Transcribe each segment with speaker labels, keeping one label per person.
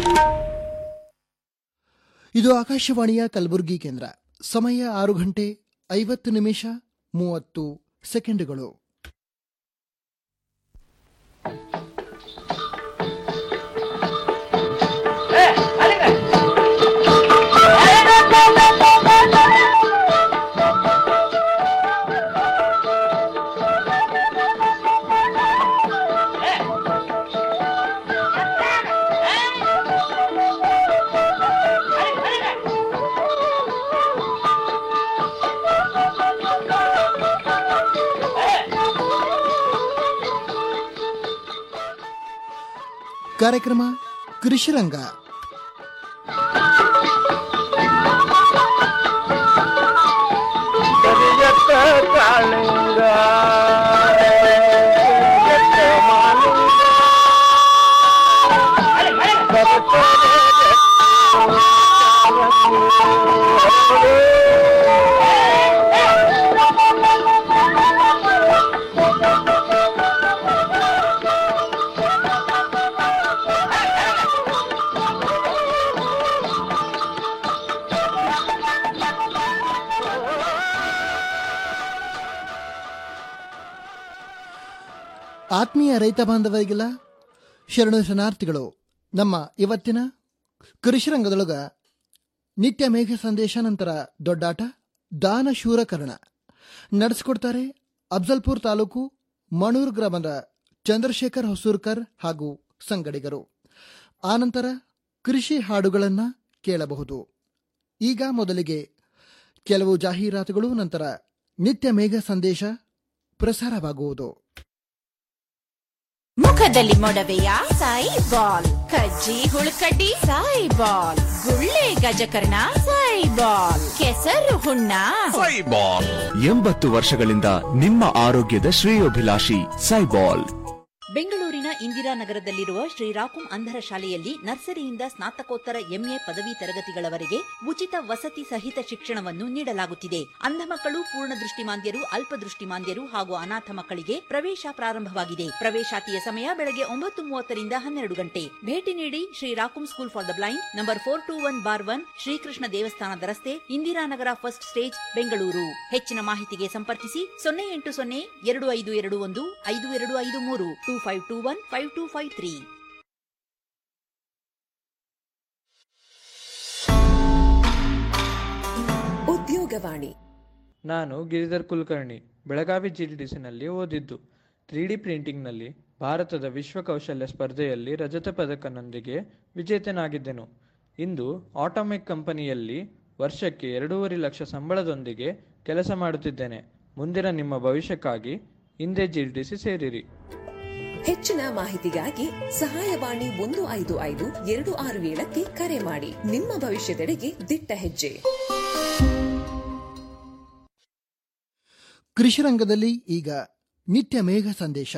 Speaker 1: ಇದು ಆಕಾಶವಾಣಿಯ ಕಲಬುರಗಿ ಕೇಂದ್ರ ಸಮಯ ಆರು ಗಂಟೆ ಐವತ್ತು ನಿಮಿಷ ಮೂವತ್ತು ಸೆಕೆಂಡುಗಳು ಕಾರ್ಯಕ್ರಮ ಕೃಷಿರಂಗ
Speaker 2: ಕರಿಯತ್ತ ಕಾಳಿಂಗ ಕರಿಯತ್ತ ಮಾಲಿಂಗ ಬರ್ತದೆ
Speaker 1: ಆತ್ಮೀಯ ರೈತ ಬಾಂಧವರಿಗೆಲ್ಲ ಶರಣು ಶರಣಾರ್ಥಿಗಳು ನಮ್ಮ ಇವತ್ತಿನ ಕೃಷಿರಂಗದೊಳಗ ನಿತ್ಯ ಮೇಘ ಸಂದೇಶ ನಂತರ ದೊಡ್ಡಾಟ ದಾನ ಶೂರಕರ್ಣ ನಡೆಸಿಕೊಡ್ತಾರೆ ಅಫ್ಜಲ್ಪುರ್ ತಾಲೂಕು ಮಣೂರು ಗ್ರಾಮದ ಚಂದ್ರಶೇಖರ್ ಹೊಸೂರ್ಕರ್ ಹಾಗೂ ಸಂಗಡಿಗರು ಆನಂತರ ಕೃಷಿ ಹಾಡುಗಳನ್ನು ಕೇಳಬಹುದು ಈಗ ಮೊದಲಿಗೆ ಕೆಲವು ಜಾಹೀರಾತುಗಳು ನಂತರ ನಿತ್ಯ ಮೇಘ ಸಂದೇಶ ಪ್ರಸಾರವಾಗುವುದು
Speaker 3: ಮುಖದಲ್ಲಿ ಮೊಡವೆಯ ಸಾಯಿ ಬಾಲ್ ಕಜ್ಜಿ ಹುಳುಕಡ್ಡಿ ಸಾಯಿ ಬಾಲ್ ಗುಳ್ಳೆ ಗಜಕರ್ಣ ಸಾಯಿ ಬಾಲ್ ಕೆಸರು ಹುಣ್ಣ
Speaker 4: ಸೈಬಾಲ್ ಎಂಬತ್ತು ವರ್ಷಗಳಿಂದ ನಿಮ್ಮ ಆರೋಗ್ಯದ ಶ್ರೇಯೋಭಿಲಾಷಿ ಸೈಬಾಲ್
Speaker 5: ಬೆಂಗಳೂರಿನ ಇಂದಿರಾನಗರದಲ್ಲಿರುವ ಶ್ರೀರಾಕುಂ ಅಂಧರ ಶಾಲೆಯಲ್ಲಿ ನರ್ಸರಿಯಿಂದ ಸ್ನಾತಕೋತ್ತರ ಎಂಎ ಪದವಿ ತರಗತಿಗಳವರೆಗೆ ಉಚಿತ ವಸತಿ ಸಹಿತ ಶಿಕ್ಷಣವನ್ನು ನೀಡಲಾಗುತ್ತಿದೆ ಅಂಧ ಮಕ್ಕಳು ಪೂರ್ಣ ದೃಷ್ಟಿಮಾಂದ್ಯರು ಅಲ್ಪದೃಷ್ಟಿಮಾಂದ್ಯರು ಹಾಗೂ ಅನಾಥ ಮಕ್ಕಳಿಗೆ ಪ್ರವೇಶ ಪ್ರಾರಂಭವಾಗಿದೆ ಪ್ರವೇಶಾತಿಯ ಸಮಯ ಬೆಳಗ್ಗೆ ಒಂಬತ್ತು ಮೂವತ್ತರಿಂದ ಹನ್ನೆರಡು ಗಂಟೆ ಭೇಟಿ ನೀಡಿ Shri Rakum school for the blind number four two one bar one Srikrishna ದೇವಸ್ಥಾನದ ರಸ್ತೆ ಇಂದಿರಾನಗರ ಫಸ್ಟ್ ಸ್ಟೇಜ್ ಬೆಂಗಳೂರು ಹೆಚ್ಚಿನ ಮಾಹಿತಿಗೆ ಸಂಪರ್ಕಿಸಿ ಸೊನ್ನೆ ಎಂಟು ಸೊನ್ನೆ ಎರಡು ಐದು ಎರಡು ಒಂದು ಐದು ಎರಡು ಐದು ಮೂರು two five two one five two five three
Speaker 6: Udyogavani
Speaker 7: ನಾನು ಗಿರಿಧರ್ ಕುಲಕರ್ಣಿ ಬೆಳಗಾವಿ ಜಿಡಿಡಿಸಿನಲ್ಲಿ ಓದಿದ್ದು ತ್ರೀ ಡಿ ಪ್ರಿಂಟಿಂಗ್ನಲ್ಲಿ ಭಾರತದ ವಿಶ್ವ ಕೌಶಲ್ಯ ಸ್ಪರ್ಧೆಯಲ್ಲಿ ರಜತ ಪದಕನೊಂದಿಗೆ ವಿಜೇತನಾಗಿದ್ದೆನು ಇಂದು ಆಟೋಮೆಕ್ ಕಂಪನಿಯಲ್ಲಿ ವರ್ಷಕ್ಕೆ ಎರಡೂವರೆ ಲಕ್ಷ ಸಂಬಳದೊಂದಿಗೆ ಕೆಲಸ ಮಾಡುತ್ತಿದ್ದೇನೆ ಮುಂದಿನ ನಿಮ್ಮ ಭವಿಷ್ಯಕ್ಕಾಗಿ ಹಿಂದೆ ಜಿಡಿಡಿಸಿ ಸೇರಿರಿ
Speaker 6: ಹೆಚ್ಚಿನ ಮಾಹಿತಿಗಾಗಿ ಸಹಾಯವಾಣಿ ಒಂದು ಐದು ಐದು ಎರಡು ಆರು ಏಳಕ್ಕೆ ಕರೆ ಮಾಡಿ ನಿಮ್ಮ ಭವಿಷ್ಯದೆಡೆಗೆ ದಿಟ್ಟ ಹೆಜ್ಜೆ
Speaker 1: ಕೃಷಿರಂಗದಲ್ಲಿ ಈಗ ನಿತ್ಯ ಮೇಘ ಸಂದೇಶ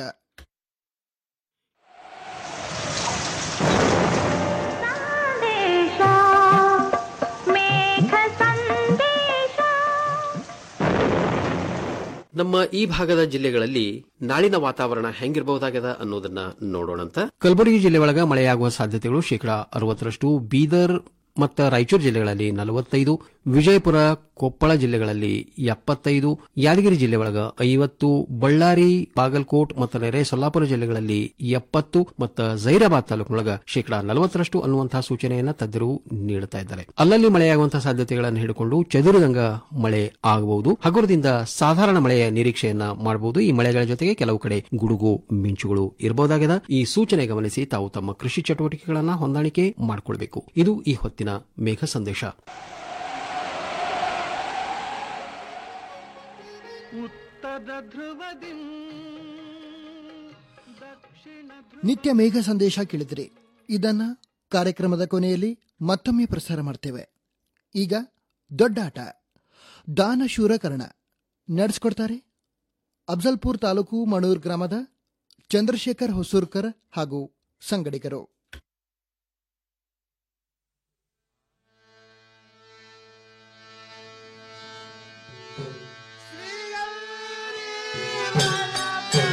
Speaker 8: ನಮ್ಮ ಈ ಭಾಗದ ಜಿಲ್ಲೆಗಳಲ್ಲಿ ನಾಳಿನ ವಾತಾವರಣ ಹೆಂಗಿರಬಹುದಾಗ್ಯದ ಅನ್ನೋದನ್ನ ನೋಡೋಣಂತ
Speaker 9: ಕಲಬುರಗಿ ಜಿಲ್ಲೆ ಒಳಗ ಮಳೆಯಾಗುವ ಸಾಧ್ಯತೆಗಳು ಶೇಕಡಾ ಅರವತ್ತರಷ್ಟು ಬೀದರ್ ಮತ್ತು ರಾಯಚೂರು ಜಿಲ್ಲೆಗಳಲ್ಲಿ ನಲವತ್ತೈದು ವಿಜಯಪುರ ಕೊಪ್ಪಳ ಜಿಲ್ಲೆಗಳಲ್ಲಿ ಎಪ್ಪತ್ತೈದು ಯಾದಗಿರಿ ಜಿಲ್ಲೆ ಒಳಗ ಐವತ್ತು ಬಳ್ಳಾರಿ ಬಾಗಲಕೋಟ್ ಮತ್ತು ನೆರೆ ಸೊಲ್ಲಾಪುರ ಜಿಲ್ಲೆಗಳಲ್ಲಿ ಎಪ್ಪತ್ತು ಮತ್ತು ಜೈರಾಬಾದ್ ತಾಲೂಕಿನೊಳಗ ಶೇಕಡಾ ನಲವತ್ತರಷ್ಟು ಅನ್ನುವಂತಹ ಸೂಚನೆಯನ್ನ ತಜ್ಞರು ನೀಡುತ್ತಾ ಇದ್ದಾರೆ ಅಲ್ಲಲ್ಲಿ ಮಳೆಯಾಗುವಂತಹ ಸಾಧ್ಯತೆಗಳನ್ನು ಹಿಡಿಕೊಂಡು ಚದುರಿದಂಗ ಮಳೆ ಆಗಬಹುದು ಹಗುರದಿಂದ ಸಾಧಾರಣ ಮಳೆಯ ನಿರೀಕ್ಷೆಯನ್ನ ಮಾಡಬಹುದು ಈ ಮಳೆಗಳ ಜೊತೆಗೆ ಕೆಲವು ಕಡೆ ಗುಡುಗು ಮಿಂಚುಗಳು ಇರಬಹುದಾಗಿದೆ ಈ ಸೂಚನೆ ಗಮನಿಸಿ ತಾವು ತಮ್ಮ ಕೃಷಿ ಚಟುವಟಿಕೆಗಳನ್ನ ಹೊಂದಾಣಿಕೆ ಮಾಡಿಕೊಳ್ಬೇಕು ಇದು ಈ ಹೊತ್ತಿನ ಮೇಘ ಸಂದೇಶ
Speaker 2: ಉತ್ತರ ಧ್ರುವದಿ ದಕ್ಷಿಣ
Speaker 1: ನಿತ್ಯ ಮೇಘ ಸಂದೇಶ ಕೇಳಿದ್ರಿ ಇದನ್ನ ಕಾರ್ಯಕ್ರಮದ ಕೊನೆಯಲ್ಲಿ ಮತ್ತೊಮ್ಮೆ ಪ್ರಸಾರ ಮಾಡ್ತೇವೆ ಈಗ ದೊಡ್ಡಾಟ ದಾನ ಶೂರಕರ್ಣ ನಡೆಸ್ಕೊಡ್ತಾರೆ ಅಫ್ಜಲ್ಪುರ್ ತಾಲೂಕು ಮಣೂರ್ ಗ್ರಾಮದ ಚಂದ್ರಶೇಖರ್ ಹೊಸೂರ್ಕರ್ ಹಾಗೂ ಸಂಗಡಿಗರು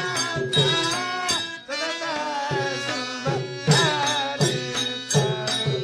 Speaker 2: ಶ್ರೀ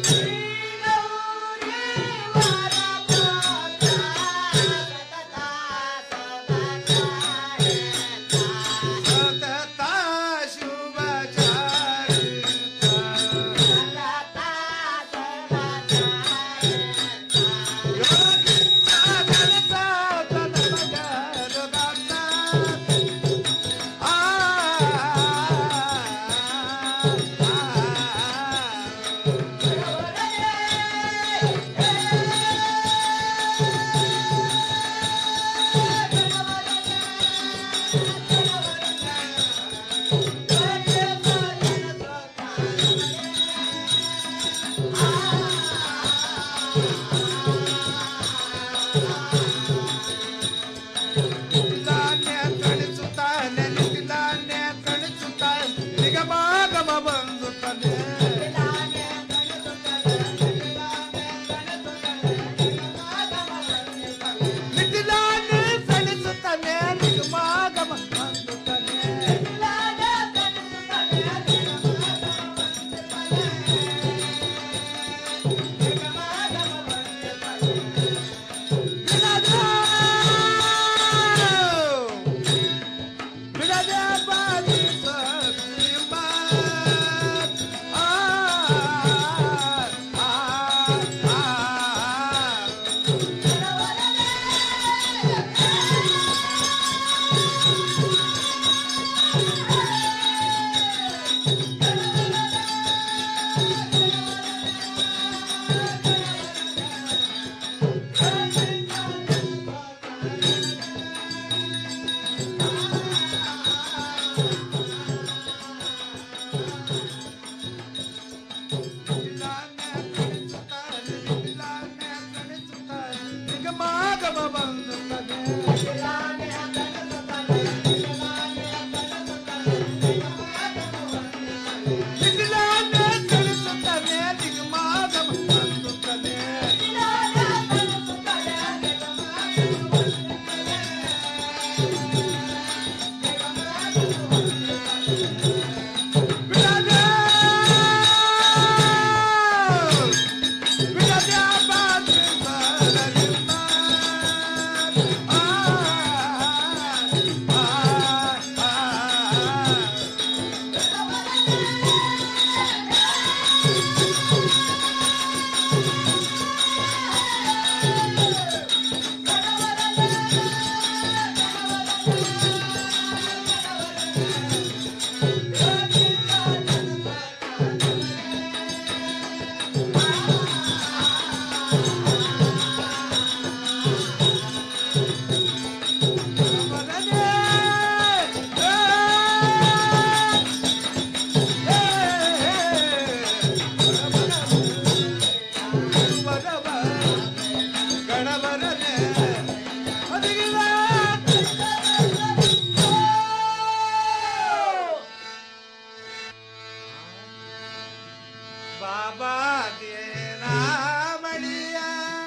Speaker 2: ಬಾಬಾ ದೇನ ಮಣಿಯ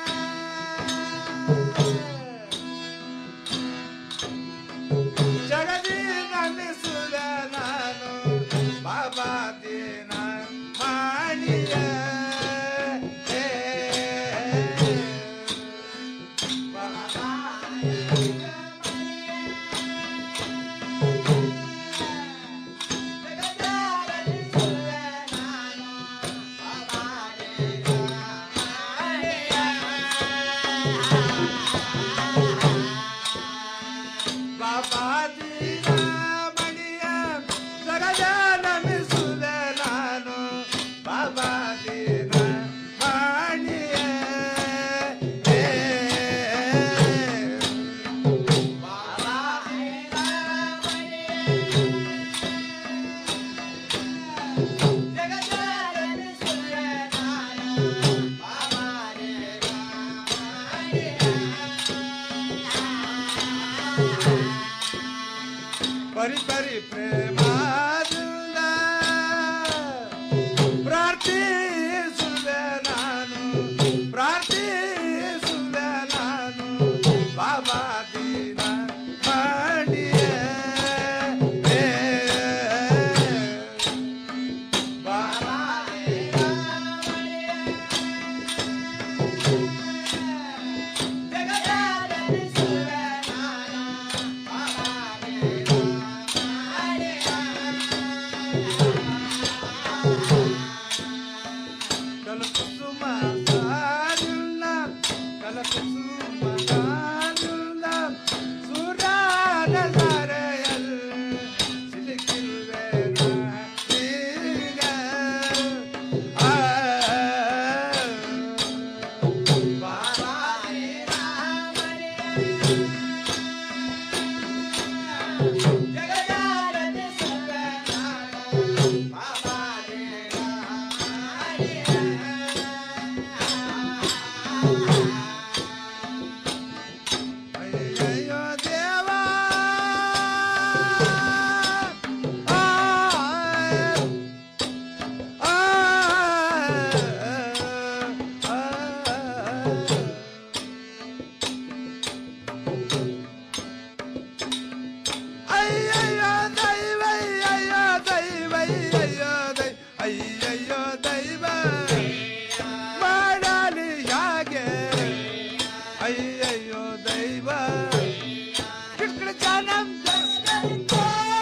Speaker 2: ಜಗದಿ ನಮಿಸುದ ನಾನು ಬಾಬಾ ದೇನ ಮಣಿಯ ಏ, ಬಾಬಾ ಬಾಬಾ ದೀನ ಮಣಿಯ ಸಗಜ ನಮಿಸುದ ನಾನು ಬಾಬಾ ದೀನ ಮಣಿಯ ಏ, ಬಾಬಾ ದೀನ ಜಗಜ ನಮಿಸುದ ನಾನು ಬಾಬಾ ದೀನ ಪರಿ ಪರಿ ಪ್ರೇಮಾದಿಂದ ಪ್ರಾರ್ಥಿಸುವೆ ನಾನು ಪ್ರಾರ್ಥಿಸುವೆ ನಾನು ಬಾಬಾ ದೀನ ಮಣಿಯ ಏ, ಬಾಬಾ ದೀನ ಮಣಿಯ ಜಗದಾನಂದಿಸುವೆ ನಾನು ಬಾಬಾ ಕಲಕುಸುಮ ಸಾರುಣ ಕಲಕುಸುಮ ಸಾರುಣ ಸುರಾನ ಸರೆಯಲ್ ಸಿಲುಕಿರುವೆನ ಈಗ ಆ ಬಾಬಾ ಜಗದಾನಂದಿಸುವೆ ನಾನು ಬಾಬಾ ಅಯ್ಯಯ್ಯೋ ದೇವಾ ಆ, ಆ, ಆ, ಅಯ್ಯಯ್ಯೋ ದೈವ ಅಯ್ಯೋ ದೈವ ಅಯ್ಯೋ ದೈ ಅಯ್ಯಯ್ಯೋ ದೈವ ಮಾಡಲಿ ಯಾಗೆ ಅಯ್ಯಯ್ಯೋ ದೈವ ಕಿಟ್ಕಿಟ ಜಾನಂ ದಸ್ಕರಿಕೋ.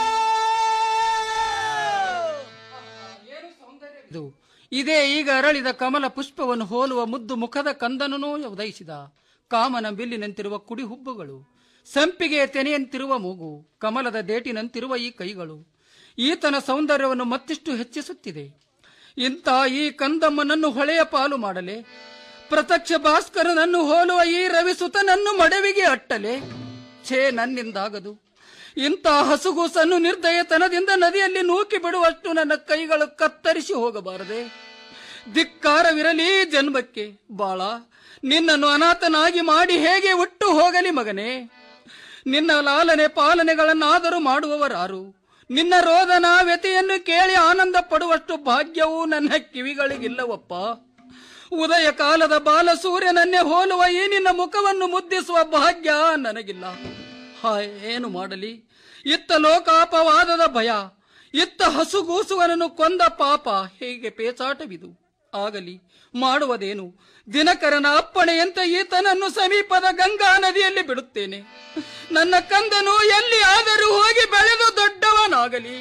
Speaker 10: ಇದು ಇದೇ ಈಗ ಅರಳಿದ ಕಮಲ ಪುಷ್ಪವನ್ನು ಹೋಲುವ ಮುದ್ದು ಮುಖದ ಕಂದನೂ ಉದಯಿಸಿದ ಕಾಮನ ಬಿಲ್ಲಿನಂತಿರುವ ಕುಡಿ ಹುಬ್ಬುಗಳು ಸಂಪಿಗೆ ತೆನೆಯಂತಿರುವ ಮೂಗು ಕಮಲದ ದೇಟಿನಂತಿರುವ ಈ ಕೈಗಳು ಈತನ ಸೌಂದರ್ಯವನ್ನು ಮತ್ತಿಷ್ಟು ಹೆಚ್ಚಿಸುತ್ತಿದೆ ಇಂಥ ಈ ಕಂದಮ್ಮನನ್ನು ಹೊಳೆಯ ಪಾಲು ಮಾಡಲೆ ಪ್ರತ್ಯಕ್ಷ ಭಾಸ್ಕರನನ್ನು ಹೋಲುವ ಈ ರವಿಸುತನನ್ನು ಮಡವಿಗೆ ಅಟ್ಟಲೆ ಛೇ ನನ್ನಿಂದಾಗದು ಇಂಥ ಹಸುಗೂಸನ್ನು ನಿರ್ದಯತನದಿಂದ ನದಿಯಲ್ಲಿ ನೂಕಿ ಬಿಡುವಷ್ಟು ನನ್ನ ಕೈಗಳು ಕತ್ತರಿಸಿ ಹೋಗಬಾರದೆ ಧಿಕ್ಕಾರವಿರಲಿ ಜನ್ಮಕ್ಕೆ ಬಾಳ ನಿನ್ನನ್ನು ಅನಾಥನಾಗಿ ಮಾಡಿ ಹೇಗೆ ಹುಟ್ಟು ಹೋಗಲಿ ಮಗನೇ ನಿನ್ನ ಲಾಲನೆ ಪಾಲನೆಗಳನ್ನಾದರೂ ಮಾಡುವವರಾರು ನಿನ್ನ ರೋದನ ವ್ಯತೆಯನ್ನು ಕೇಳಿ ಆನಂದ ಪಡುವಷ್ಟು ಭಾಗ್ಯವೂ ನನ್ನ ಕಿವಿಗಳಿಗಿಲ್ಲವಪ್ಪ ಉದಯ ಕಾಲದ ಬಾಲ ಸೂರ್ಯನನ್ನೇ ಹೋಲುವ ಈ ನಿನ್ನ ಮುಖವನ್ನು ಮುದ್ದಿಸುವ ಭಾಗ್ಯ ನನಗಿಲ್ಲ ಹಾಯ್ ಏನು ಮಾಡಲಿ ಇತ್ತ ಲೋಕಾಪವಾದದ ಭಯ ಇತ್ತ ಹಸುಗೂಸುವನನ್ನು ಕೊಂದ ಪಾಪ ಹೇಗೆ ಪೇಚಾಟವಿದು ಆಗಲಿ ಮಾಡುವುದೇನು ದಿನಕರನ ಅಪ್ಪಣೆಯಂತೆ ಈತನನ್ನು ಸಮೀಪದ ಗಂಗಾ ನದಿಯಲ್ಲಿ ಬಿಡುತ್ತೇನೆ ನನ್ನ ಕಂದನು ಎಲ್ಲಿ ಆದರೂ ಹೋಗಿ ಬೆಳೆದು ದೊಡ್ಡವನಾಗಲಿ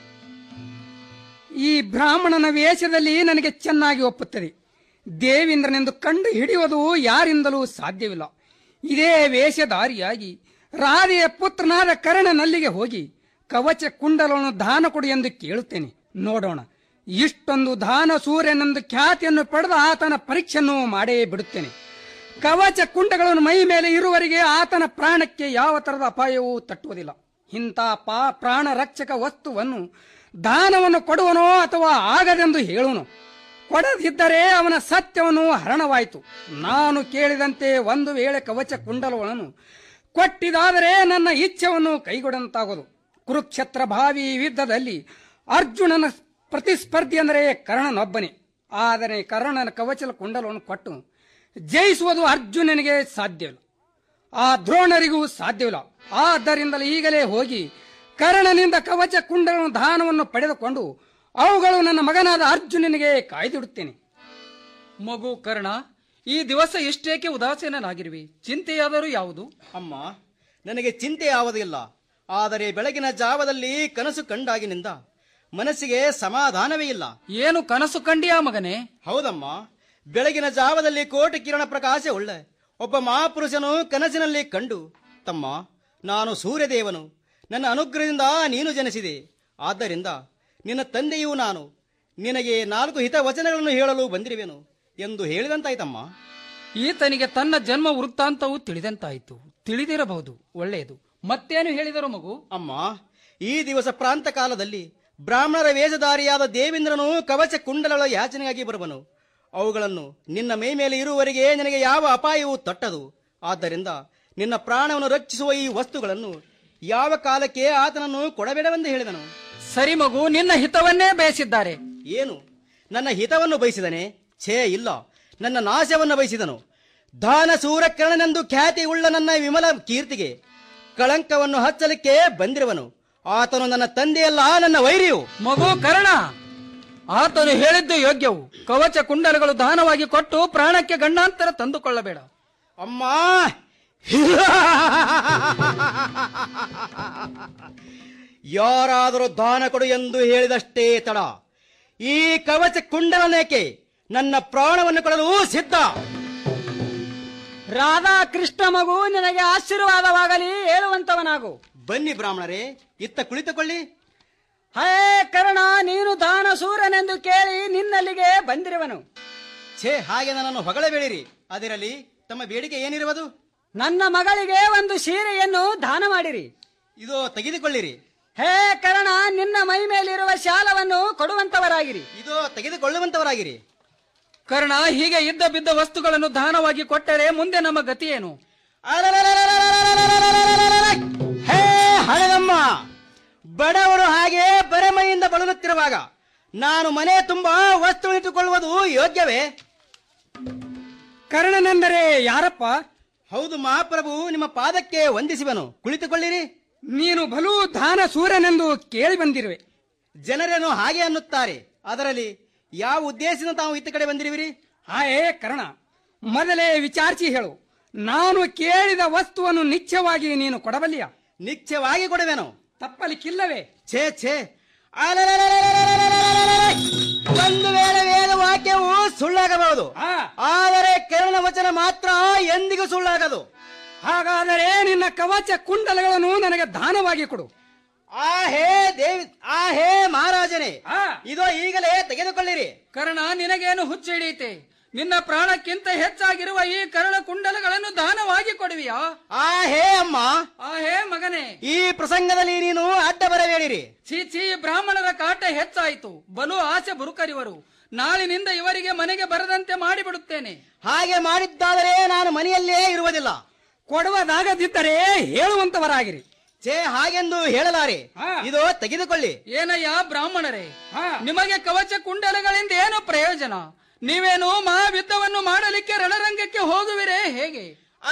Speaker 11: ಈ ಬ್ರಾಹ್ಮಣನ ವೇಷದಲ್ಲಿ ನನಗೆ ಚೆನ್ನಾಗಿ ಒಪ್ಪುತ್ತದೆ ದೇವೇಂದ್ರನೆಂದು ಕಂಡು ಹಿಡಿಯುವುದು ಯಾರಿಂದಲೂ ಸಾಧ್ಯವಿಲ್ಲ ಇದೇ ವೇಷಧಾರಿಯಾಗಿ ರಾಧೆಯ ಪುತ್ರನಾದ ಕರ್ಣನಲ್ಲಿಗೆ ಹೋಗಿ ಕವಚ ಕುಂಡಲವನ್ನು ದಾನ ಕೊಡು ಎಂದು ಕೇಳುತ್ತೇನೆ ನೋಡೋಣ ಇಷ್ಟೊಂದು ದಾನ ಸೂರ್ಯನೆಂದು ಖ್ಯಾತಿಯನ್ನು ಪಡೆದ ಆತನ ಪರೀಕ್ಷೆಯನ್ನು ಮಾಡೇ ಬಿಡುತ್ತೇನೆ ಕವಚ ಕುಂಡಗಳನ್ನು ಮೈ ಮೇಲೆ ಇರುವವರೆಗೆ ಆತನ ಪ್ರಾಣಕ್ಕೆ ಯಾವ ತರದ ಅಪಾಯವೂ ತಟ್ಟುವುದಿಲ್ಲ ಇಂಥ ಪಾ ಪ್ರಾಣ ರಕ್ಷಕ ವಸ್ತುವನ್ನು ದಾನವನ್ನು ಕೊಡುವನೋ ಅಥವಾ ಆಗದೆಂದು ಹೇಳುವನು ಕೊಡದಿದ್ದರೆ ಅವನ ಸತ್ಯವನ್ನು ಹರಣವಾಯಿತು ನಾನು ಕೇಳಿದಂತೆ ಒಂದು ವೇಳೆ ಕವಚ ಕುಂಡಲಗಳನ್ನು ಕೊಟ್ಟಿದಾದರೆ ನನ್ನ ಇಚ್ಛೆಯನ್ನು ಕೈಗೊಡಂತಾಗೋದು ಕುರುಕ್ಷೇತ್ರ ಭಾವಿ ಯುದ್ಧದಲ್ಲಿ ಅರ್ಜುನನ ಪ್ರತಿಸ್ಪರ್ಧಿ ಅಂದರೆ ಕರ್ಣನೊಬ್ಬನೇ ಆದರೆ ಕರ್ಣನ ಕವಚಲ ಕುಂಡಲವನ್ನು ಕೊಟ್ಟು ಜಯಿಸುವುದು ಅರ್ಜುನನಿಗೆ ಸಾಧ್ಯವಿಲ್ಲ ಆ ದ್ರೋಣರಿಗೂ ಸಾಧ್ಯವಿಲ್ಲ ಆದ್ದರಿಂದಲೇ ಈಗಲೇ ಹೋಗಿ ಕರ್ಣನಿಂದ ಕವಚ ಕುಂಡಲ ದಾನವನ್ನು ಪಡೆದುಕೊಂಡು ಅವುಗಳು ನನ್ನ ಮಗನಾದ ಅರ್ಜುನನಿಗೆ ಕಾಯ್ದಿಡುತ್ತೇನೆ
Speaker 10: ಮಗು ಕರ್ಣ ಈ ದಿವಸ ಎಷ್ಟೇಕೆ ಉದಾಸೀನನಾಗಿರುವಿ ಚಿಂತೆಯಾದರೂ ಯಾವುದು
Speaker 12: ಅಮ್ಮ ನನಗೆ ಚಿಂತೆ ಯಾವುದಿಲ್ಲ ಆದರೆ ಬೆಳಗಿನ ಜಾವದಲ್ಲಿ ಕನಸು ಕಂಡಾಗಿನಿಂದ ಮನಸ್ಸಿಗೆ ಸಮಾಧಾನವೇ ಇಲ್ಲ
Speaker 10: ಏನು ಕನಸು ಕಂಡಿಯಾ ಮಗನೇ
Speaker 12: ಹೌದಮ್ಮ ಬೆಳಗಿನ ಜಾವದಲ್ಲಿ ಕೋಟಿ ಕಿರಣ ಪ್ರಕಾಶ ಒಳ್ಳೆ ಒಬ್ಬ ಮಹಾಪುರುಷನು ಕನಸಿನಲ್ಲಿ ಕಂಡು ತಮ್ಮ ನಾನು ಸೂರ್ಯದೇವನು ನನ್ನ ಅನುಗ್ರಹದಿಂದ ನೀನು ಜನಿಸಿದೆ ಆದ್ದರಿಂದ ನಿನ್ನ ತಂದೆಯೂ ನಾನು ನಿನಗೆ ನಾಲ್ಕು ಹಿತವಚನಗಳನ್ನು ಹೇಳಲು ಬಂದಿರುವೆನು ಎಂದು ಹೇಳಿದಂತಾಯ್ತಮ್ಮ
Speaker 10: ಈತನಿಗೆ ತನ್ನ ಜನ್ಮ ವೃತ್ತಾಂತವು ತಿಳಿದಂತಾಯಿತು ತಿಳಿದಿರಬಹುದು ಒಳ್ಳೆಯದು ಮತ್ತೇನು ಹೇಳಿದರು ಮಗು
Speaker 12: ಅಮ್ಮ ಈ ದಿವಸ ಪ್ರಾಂತ ಕಾಲದಲ್ಲಿ ಬ್ರಾಹ್ಮಣರ ವೇಷಧಾರಿಯಾದ ದೇವೇಂದ್ರನು ಕವಚ ಕುಂಡಲಗಳ ಯಾಚನೆಯಾಗಿ ಬರುವನು ಅವುಗಳನ್ನು ನಿನ್ನ ಮೈ ಮೇಲೆ ಇರುವವರೆಗೆ ನಿನಗೆ ಯಾವ ಅಪಾಯವೂ ತಟ್ಟದು ಆದ್ದರಿಂದ ನಿನ್ನ ಪ್ರಾಣವನ್ನು ರಕ್ಷಿಸುವ ಈ ವಸ್ತುಗಳನ್ನು ಯಾವ ಕಾಲಕ್ಕೆ ಆತನನ್ನು ಕೊಡಬೇಡವೆಂದು ಹೇಳಿದನು
Speaker 10: ಸರಿ ಮಗು ನಿನ್ನ ಹಿತವನ್ನೇ ಬಯಸಿದ್ದಾರೆ
Speaker 12: ಏನು ನನ್ನ ಹಿತವನ್ನು ಬಯಸಿದನೆ ಛೇ ಇಲ್ಲ ನನ್ನ ನಾಶವನ್ನು ಬಯಸಿದನು ದಾನ ಸೂರಕರ್ಣನೆಂದು ಖ್ಯಾತಿ ಉಳ್ಳ ನನ್ನ ವಿಮಲ ಕೀರ್ತಿಗೆ ಕಳಂಕವನ್ನು ಹಚ್ಚಲಿಕ್ಕೆ ಬಂದಿರುವನು ಆತನು ನನ್ನ ತಂದೆಯಲ್ಲ ನನ್ನ ವೈರಿಯು
Speaker 10: ಮಗು ಕರ್ಣ ಆತನು ಹೇಳಿದ್ದು ಯೋಗ್ಯವು ಕವಚ ಕುಂಡಲಗಳು ದಾನವಾಗಿ ಕೊಟ್ಟು ಪ್ರಾಣಕ್ಕೆ ಗಂಡಾಂತರ ತಂದುಕೊಳ್ಳಬೇಡ
Speaker 12: ಅಮ್ಮ ಯಾರಾದರೂ ದಾನ ಕೊಡು ಎಂದು ಹೇಳಿದಷ್ಟೇ ತಡ ಈ ಕವಚ ಕುಂಡಲನೇಕೆ ನನ್ನ ಪ್ರಾಣವನ್ನು ಕೊಡಲು ಸಿದ್ಧ
Speaker 11: ರಾಧಾ ಕೃಷ್ಣ ಮಗು ನಿನಗೆ ಆಶೀರ್ವಾದವಾಗಲಿ ಹೇಳುವಂತವನಾಗು
Speaker 12: ಬನ್ನಿ ಬ್ರಾಹ್ಮಣರೇ ಇತ್ತ ಕುಳಿತುಕೊಳ್ಳಿ
Speaker 11: ಹೇ ಕರ್ಣ ನೀನು ದಾನ ಸೂರನೆಂದು ಕೇಳಿ ನಿನ್ನಲ್ಲಿಗೆ ಬಂದಿರುವನು
Speaker 12: ಛೇ ಹಾಗೆ ನನ್ನನ್ನು ಹೊಗಳಬೇಡಿರಿ ಅದರಲ್ಲಿ ತಮ್ಮ ಬೇಡಿಕೆ ಏನಿರುವುದು
Speaker 11: ನನ್ನ ಮಗಳಿಗೆ ಒಂದು ಸೀರೆಯನ್ನು ದಾನ ಮಾಡಿರಿ
Speaker 12: ಇದು ತೆಗೆದುಕೊಳ್ಳಿರಿ
Speaker 11: ಹೇ ಕರ್ಣ ನಿನ್ನ ಮೈ ಮೇಲಿರುವ ಶಾಲವನ್ನು ಕೊಡುವಂತವರಾಗಿರಿ
Speaker 12: ಇದು ತೆಗೆದುಕೊಳ್ಳುವಂತವರಾಗಿರಿ
Speaker 10: ಕರ್ಣ ಹೀಗೆ ಇದ್ದ ಬಿದ್ದ ವಸ್ತುಗಳನ್ನು ದಾನವಾಗಿ ಕೊಟ್ಟರೆ ಮುಂದೆ ನಮ್ಮ ಗತಿಯೇನು
Speaker 12: ಹೇ ಹಣಗಮ್ಮ ಬಡವರು ಹಾಗೆ ಬರೆಮೈಯಿಂದ ಬಳಲುತ್ತಿರುವಾಗ ನಾನು ಮನೆ ತುಂಬಾ ವಸ್ತು ಇಟ್ಟುಕೊಳ್ಳುವುದು ಯೋಗ್ಯವೇ
Speaker 11: ಕರ್ಣನೆಂದರೆ ಯಾರಪ್ಪ
Speaker 12: ಹೌದು ಮಹಾಪ್ರಭು ನಿಮ್ಮ ಪಾದಕ್ಕೆ ವಂದಿಸುವನು ಕುಳಿತುಕೊಳ್ಳಿರಿ
Speaker 11: ನೀನು ಬಲು ದಾನ ಸೂರನೆಂದು ಕೇಳಿ ಬಂದಿರುವೆ
Speaker 12: ಜನರೇನು ಹಾಗೆ ಅನ್ನುತ್ತಾರೆ ಅದರಲ್ಲಿ ಯಾವ ಉದ್ದೇಶದಿಂದ ತಾವು ಇತ್ತ ಕಡೆ ಬಂದಿರುವಿರಿ
Speaker 11: ಹಾಯೇ ಕರ್ಣ ಮೊದಲೇ ವಿಚಾರಿಸಿ ಹೇಳು ನಾನು ಕೇಳಿದ ವಸ್ತುವನ್ನು ನಿಶ್ಚಯವಾಗಿ ನೀನು ಕೊಡಬಲ್ಲಿಯ
Speaker 12: ನಿಶ್ಚಯವಾಗಿ ಕೊಡುವೆನು
Speaker 11: ತಪ್ಪಲಿಕ್ಕಿಲ್ಲವೇ
Speaker 12: ಛೇ ಛೇ ಒಂದು ವೇಳೆ ವೇದ ವಾಕ್ಯವು ಸುಳ್ಳಾಗಬಹುದು ಆದರೆ ಕರುಣ ವಚನ ಮಾತ್ರ ಎಂದಿಗೂ ಸುಳ್ಳಾಗದು
Speaker 11: ಹಾಗಾದರೆ ನಿನ್ನ ಕವಚ ಕುಂಡಲಗಳನ್ನು ನನಗೆ ದಾನವಾಗಿ ಕೊಡು
Speaker 12: ಆ ಹೇ ದೇವಿ ಆ ಹೇ ಮಹಾರಾಜನೇ ಇದೋ ಈಗಲೇ ತೆಗೆದುಕೊಳ್ಳಿರಿ
Speaker 10: ಕರ್ಣ ನಿನಗೇನು ಹುಚ್ಚ ಹಿಡಿಯುತ್ತೆ ನಿನ್ನ ಪ್ರಾಣಕ್ಕಿಂತ ಹೆಚ್ಚಾಗಿರುವ ಈ ಕರಳ ಕುಂಡಲಗಳನ್ನು ದಾನವಾಗಿ ಕೊಡುವಿಯಾ
Speaker 12: ಆ ಹೇ ಅಮ್ಮ
Speaker 10: ಆ ಹೇ ಮಗನೇ
Speaker 12: ಈ ಪ್ರಸಂಗದಲ್ಲಿ ನೀನು ಅಡ್ಡ ಬರಬೇಡಿರಿ
Speaker 10: ಛೀ ಛೀ ಬ್ರಾಹ್ಮಣರ ಕಾಟ ಹೆಚ್ಚಾಯಿತು ಬಲು ಆಸೆ ಬುರುಕರಿವರು ನಾಳಿನಿಂದ ಇವರಿಗೆ ಮನೆಗೆ ಬರದಂತೆ ಮಾಡಿಬಿಡುತ್ತೇನೆ
Speaker 12: ಹಾಗೆ ಮಾಡಿದ್ದಾದರೆ ನಾನು ಮನೆಯಲ್ಲೇ ಇರುವುದಿಲ್ಲ
Speaker 11: ಕೊಡುವುದಾಗದಿದ್ದರೆ ಹೇಳುವಂತವರಾಗಿರಿ
Speaker 12: ಛೇ ಹಾಗೆಂದು ಹೇಳಲಾರೆ ಇದು ತೆಗೆದುಕೊಳ್ಳಿ
Speaker 10: ಏನಯ್ಯ ಬ್ರಾಹ್ಮಣರೇ ನಿಮಗೆ ಕವಚ ಕುಂಡಲಗಳಿಂದ ಏನು ಪ್ರಯೋಜನ ನೀವೇನು ಮಹಾಯುದ್ಧವನ್ನು ಮಾಡಲಿಕ್ಕೆ ರಣರಂಗಕ್ಕೆ ಹೋಗುವಿರೇ ಹೇಗೆ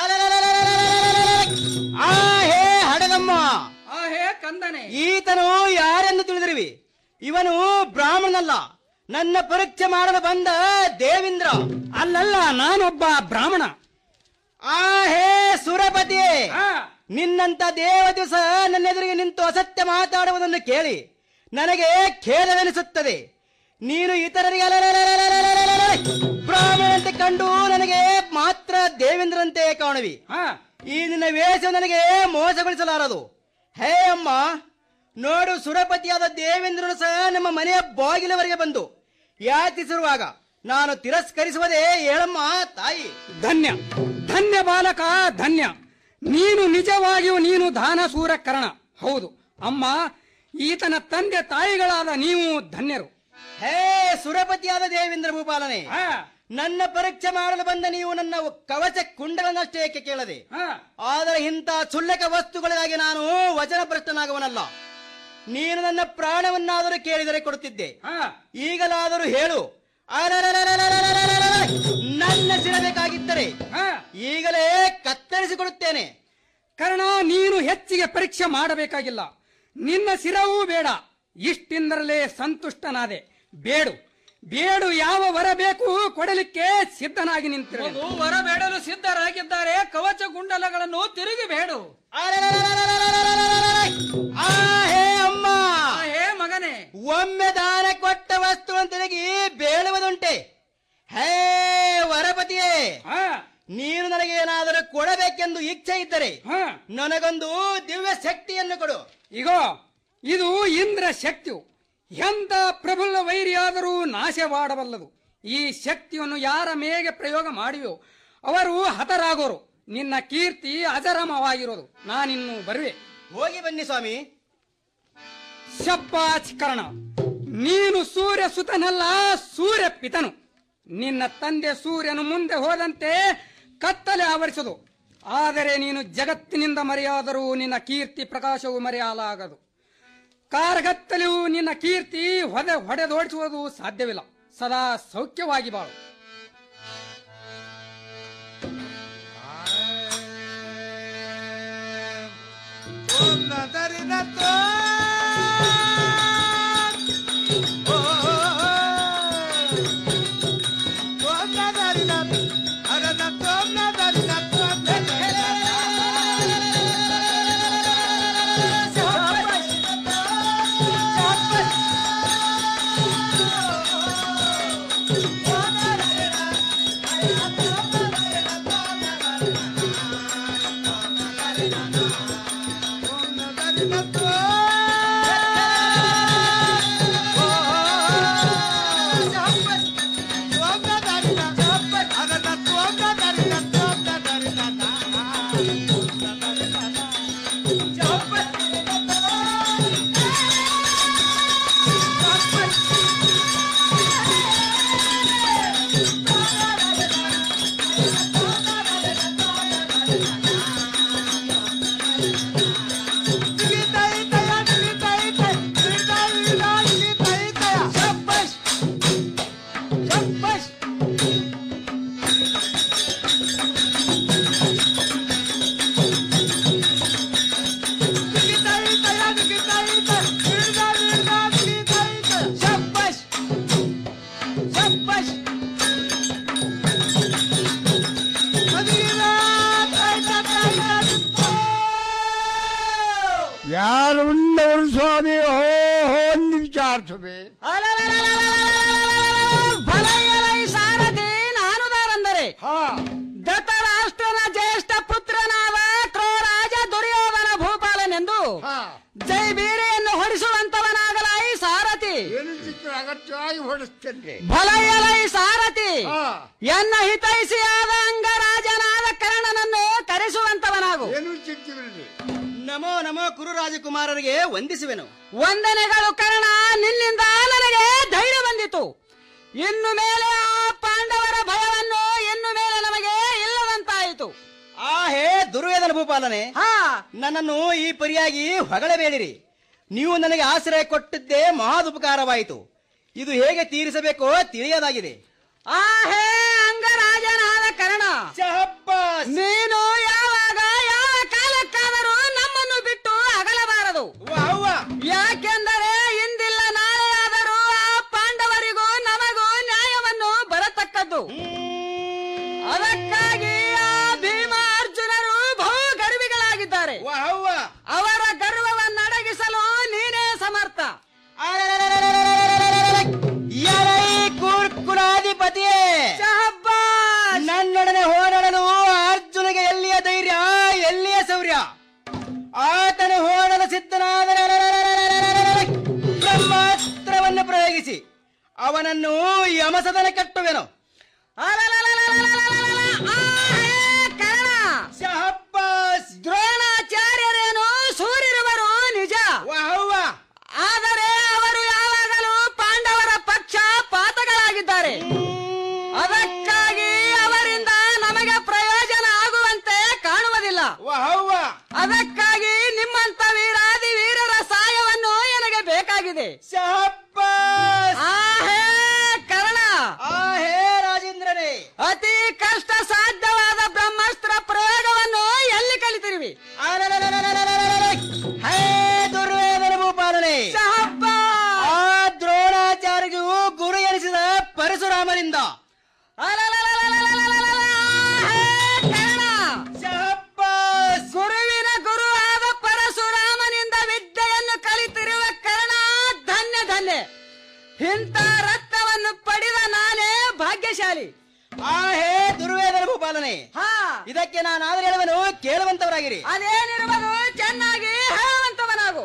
Speaker 12: ಆ ಹೇ ಹಡಗಮ್ಮ
Speaker 10: ಆ ಹೇ ಕಂದನೆ
Speaker 12: ಈತನು ಯಾರೆಂದು ತಿಳಿದಿರುವಿ ಇವನು ಬ್ರಾಹ್ಮಣನಲ್ಲ ನನ್ನ ಪರೀಕ್ಷೆ ಮಾಡಲು ಬಂದ ದೇವೇಂದ್ರ
Speaker 11: ಅಲ್ಲಲ್ಲ ನಾನೊಬ್ಬ ಬ್ರಾಹ್ಮಣ
Speaker 12: ಆ ಹೇ ಸುರಪತಿ ನಿನ್ನಂತ ದೇವ ದಿವಸ ನನ್ನ ಎದುರಿಗೆ ನಿಂತು ಅಸತ್ಯ ಮಾತಾಡುವುದನ್ನು ಕೇಳಿ ನನಗೆ ಖೇದವೆನಿಸುತ್ತದೆ ನೀನು ಇತರರಿಗೆ ಅಲಲಲಲಲಲಲಲಲ ಬ್ರಾಹ್ಮಣಂತೆ ಕಂಡು ನನಗೆ ಮಾತ್ರ ದೇವೇಂದ್ರಂತೆ ಕಾಣುವಿ ಈ ನಿನ್ನ ವೇಷ ನನಗೆ ಮೋಸಗೊಳಿಸಲಾರದು ಹೇ ಅಮ್ಮ ನೋಡು ಸುರಪತಿಯಾದ ದೇವೇಂದ್ರನು ಸಹ ನಮ್ಮ ಮನೆಯ ಬಾಗಿಲವರೆಗೆ ಬಂದು ಯಾಚಿಸಿರುವಾಗ ನಾನು ತಿರಸ್ಕರಿಸುವುದೇ ಹೇಳಮ್ಮ ತಾಯಿ
Speaker 11: ಧನ್ಯ ಧನ್ಯ ಬಾಲಕ ಧನ್ಯ ನೀನು ನಿಜವಾಗಿಯೂ ನೀನು ದಾನ ಸೂರ ಕರ್ಣ ಹೌದು ಅಮ್ಮ ಈತನ ತಂದೆ ತಾಯಿಗಳಾದ ನೀವು ಧನ್ಯರು
Speaker 12: ಹೇ ಸುರಪತಿಯಾದ ದೇವೇಂದ್ರ ಭೂಪಾಲನೆ ನನ್ನ ಪರೀಕ್ಷೆ ಮಾಡಲು ಬಂದ ನೀವು ನನ್ನ ಕವಚ ಕುಂಡಲನ್ನಷ್ಟೇ ಏಕೆ ಕೇಳದೆ ಆದರೆ ಇಂಥ ಕ್ಷುಲ್ಲಕ ವಸ್ತುಗಳಿಗಾಗಿ ನಾನು ವಚನ ಭ್ರಷ್ಟನಾಗುವನಲ್ಲ ನೀನು ನನ್ನ ಪ್ರಾಣವನ್ನಾದರೂ ಕೇಳಿದರೆ ಕೊಡುತ್ತಿದ್ದೆ ಈಗಲಾದರೂ ಹೇಳು ಅರೆರೆರೆರೆರೆರೆರೆರೆರೆ! ನನ್ನ ಸಿರ ಬೇಕಾಗಿದ್ದರೆ ಈಗಲೇ ಕತ್ತರಿಸಿಕೊಡುತ್ತೇನೆ
Speaker 11: ಕರ್ಣ ನೀನು ಹೆಚ್ಚಿಗೆ ಪರೀಕ್ಷೆ ಮಾಡಬೇಕಾಗಿಲ್ಲ ನಿನ್ನ ಸಿರವೂ ಬೇಡ ಇಷ್ಟಿಂದರಲೇ ಸಂತುಷ್ಟನಾದೆ ಬೇಡು ಬೇಡು ಯಾವ ವರ ಬೇಕು ಕೊಡಲಿಕ್ಕೆ ಸಿದ್ಧನಾಗಿ ನಿಂತಿರು
Speaker 10: ಮಗು ವರ ಬೇಡಲು ಸಿದ್ಧರಾಗಿದ್ದಾರೆ ಕವಚ ಗುಂಡಲಗಳನ್ನು ತಿರುಗಿ ಬೇಡು
Speaker 12: ಆ ಹೇ ಅಮ್ಮ
Speaker 10: ಹೇ ಮಗನೇ
Speaker 12: ಒಮ್ಮೆ ದಾನ ಕೊಟ್ಟ ವಸ್ತುವನ್ನು ತಿರುಗಿ ಬೇಡುವುದುಂಟೆ ಹೇ ವರಪತಿಯೇ ನೀನು ನನಗೆ ಏನಾದರೂ ಕೊಡಬೇಕೆಂದು ಇಚ್ಛೆ ಇದ್ದರೆ ನನಗೊಂದು ದಿವ್ಯ ಶಕ್ತಿಯನ್ನು ಕೊಡು
Speaker 11: ಇಗೋ ಇದು ಇಂದ್ರ ಶಕ್ತಿಯು ಎಂತ ಪ್ರಬಲ ವೈರಿಯಾದರೂ ನಾಶವಾಡಬಲ್ಲದು ಈ ಶಕ್ತಿಯನ್ನು ಯಾರ ಮೇಗೆ ಪ್ರಯೋಗ ಮಾಡಿಯೋ ಅವರು ಹತರಾಗೋರು ನಿನ್ನ ಕೀರ್ತಿ ಅಜರಮವಾಗಿರೋದು ನಾನಿನ್ನು ಬರುವೆ
Speaker 12: ಹೋಗಿ ಬನ್ನಿ ಸ್ವಾಮಿ
Speaker 11: ಶಪ್ಪಾಚ್ ಕರ್ಣ ನೀನು ಸೂರ್ಯ ಸುತನಲ್ಲ ಸೂರ್ಯ ಪಿತನು ನಿನ್ನ ತಂದೆ ಸೂರ್ಯನು ಮುಂದೆ ಹೋದಂತೆ ಕತ್ತಲೆ ಆವರಿಸದು ಆದರೆ ನೀನು ಜಗತ್ತಿನಿಂದ ಮರೆಯಾದರೂ ನಿನ್ನ ಕೀರ್ತಿ ಪ್ರಕಾಶವು ಮರೆಯಲಾಗದು ಕಾರಗತ್ತಲೆಯು ನಿನ್ನ ಕೀರ್ತಿ ಹೊದೆ ಹೊಡೆದೋಡಿಸುವುದು ಸಾಧ್ಯವಿಲ್ಲ ಸದಾ ಸೌಖ್ಯವಾಗಿ ಬಾಳು
Speaker 2: ಯಾರುಂಡವರು ಸ್ವಾಮಿ ಹೋ ಒಂದು ವಿಚಾರಿಸಬೇ
Speaker 10: ಸಾರಥಿ ನಾನುದಾರಂದರೆ ಧೃತರಾಷ್ಟ್ರನ ಜ್ಯೇಷ್ಠ ಪುತ್ರನಾದ ಕ್ರೋರಾಜ ದುರ್ಯೋಧನ ಭೂಪಾಲನೆಂದು ಜೈ ಬೀರೆಯನ್ನು ಹೊಡಿಸುವಂತವನಾಗಲಾಯಿ ಸಾರಥಿ
Speaker 2: ಅಗತ್ಯವಾಗಿ ಹೊಡಿಸ್ತೇನೆ
Speaker 10: ಭಲಯಲೈ ಸಾರಥಿ ಎನ್ನ ಹಿತೈಷಿಯಾದ ಅಂಗರಾಜನಾದ ಕರ್ಣನನ್ನು ಕರೆಸುವಂತವನಾಗು
Speaker 2: ಏನು ಚಿಂತಿಬಿಡ್ರಿ
Speaker 12: ನಮೋ ನಮೋ ಕುರು ರಾಜಕುಮಾರರಿಗೆ ವಂದಿಸುವೆನು
Speaker 10: ವಂದನೆಗಳು ಕರ್ಣ ನಿನ್ನಿಂದ ನನಗೆ ಧೈರ್ಯ ಬಂದಿತು ಇನ್ನು ಮೇಲೆ ಆ ಪಾಂಡವರ ಭಯವನ್ನು ಇನ್ನು ಮೇಲೆ ನಮಗೆ ಇಲ್ಲದಂತಾಯಿತು
Speaker 12: ಆ ಹೇ ದುರ್ಯೋಧನ ಭೂಪಾಲನೆ ನನ್ನನ್ನು ಈ ಪರಿಯಾಗಿ ಹೊಗಳಬೇಡಿರಿ ನೀವು ನನಗೆ ಆಶ್ರಯ ಕೊಟ್ಟಿದ್ದೇ ಮಹಾದುಪಕಾರವಾಯಿತು ಇದು ಹೇಗೆ ತೀರಿಸಬೇಕೋ ತಿಳಿಯದಾಗಿದೆ
Speaker 10: ಆ ಹೇ ಅಂಗರಾಜನಾದ ಕರ್ಣ ನೀನು ಯಾವಾಗ ಯಾವ ಕಾಲಕ್ಕಾದರೂ ನಮ್ಮನ್ನು ಬಿಟ್ಟು ಅಗಲಬಾರದು ಯಾಕೆಂದರೆ ಇಂದಿಲ್ಲ ನಾಳೆ ಆದರೂ ಆ ಪಾಂಡವರಿಗೂ ನಮಗೂ ನ್ಯಾಯವನ್ನು ಬರತಕ್ಕದ್ದು ಅದಕ್ಕಾಗಿ ಆ ಭೀಮ ಅರ್ಜುನರು ಬಹು ಗರ್ವಿಗಳಾಗಿದ್ದಾರೆ ಅವರ ಗರ್ವವನ್ನಡಗಿಸಲು ನೀನೇ ಸಮರ್ಥ
Speaker 12: ಯಾರೈ ಕುರ್ಕುಲಾಧಿಪತಿಯೇ ನನ್ನೊಡನೆ ಹೋರಾಡಲು ಅರ್ಜುನಿಗೆ ಎಲ್ಲಿಯ ಧೈರ್ಯ ಎಲ್ಲಿಯ ಶೌರ್ಯ ಆತನು ಹೋರಾಡಲು ಸಿದ್ಧನಾದರೆ ಬ್ರಹ್ಮಾಸ್ತ್ರವನ್ನು ಪ್ರಯೋಗಿಸಿ ಅವನನ್ನು ಯಮಸದನ ಕಟ್ಟುವೆನು
Speaker 10: ದ್ರೋಣಾಚಾರ್ಯರೇನು ಸೂರ್ಯರುವರು ನಿಜ ಆದರೆ ಅವರು ಯಾವಾಗಲೂ ಪಾಂಡವರ ಪಕ್ಷ ಪಾತಗಳಾಗಿದ್ದಾರೆ ಅದಕ್ಕಾಗಿ ಅವರಿಂದ ನಮಗೆ ಪ್ರಯೋಜನ ಆಗುವಂತೆ ಕಾಣುವುದಿಲ್ಲ ಅದಕ್ಕಾಗಿ ನಿಮ್ಮಂತ ವೀರಾದಿ ವೀರರ ಸಹಾಯವನ್ನು ನನಗೆ ಬೇಕಾಗಿದೆ ಆ ಹೇ ಕರ್ಣ
Speaker 12: ಆ ಹೇ ದುರ್ವೇದನ ಭೂಪಾಲನೆ ಇದಕ್ಕೆ ನಾನಾದ್ರೆ ಹೇಳುವನು ಕೇಳುವಂತವರಾಗಿರಿ
Speaker 11: ಅದೇನಿರುವುದು ಚೆನ್ನಾಗಿ ಹೇಳುವಂತವನಾಗು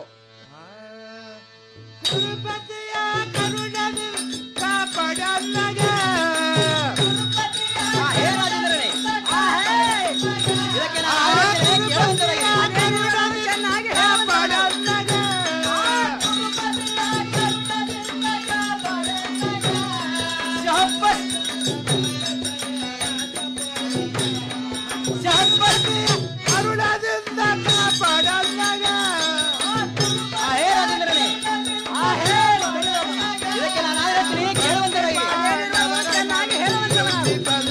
Speaker 12: ಆ ಹೇ ರಾಜೇಂದ್ರನೇ ಇದಕ್ಕೆ ನಾನಾದ್ರೆ ಕೇಳುವಂತವರಾಗಿರಿ
Speaker 11: ಚೆನ್ನಾಗಿ
Speaker 12: ಶಹಬ್ಬಸ್ ಶಹಬ್ಬಸ್
Speaker 2: ಅರುಣದಿಂದ ಕಾಪಾಡಲ್ಲಾಗ
Speaker 12: ಆ ಹೇ ರಾಜೇಂದ್ರನೇ ಆ ಹೇ ಇದಕ್ಕೆ ನಾನಾದ್ರೆ ಹೇಳ್ತೀನಿ ಕೇಳುವಂತವರಾಗಿರಿ
Speaker 11: ಚೆನ್ನಾಗಿ ಹೇಳುವಂತವನಾಗು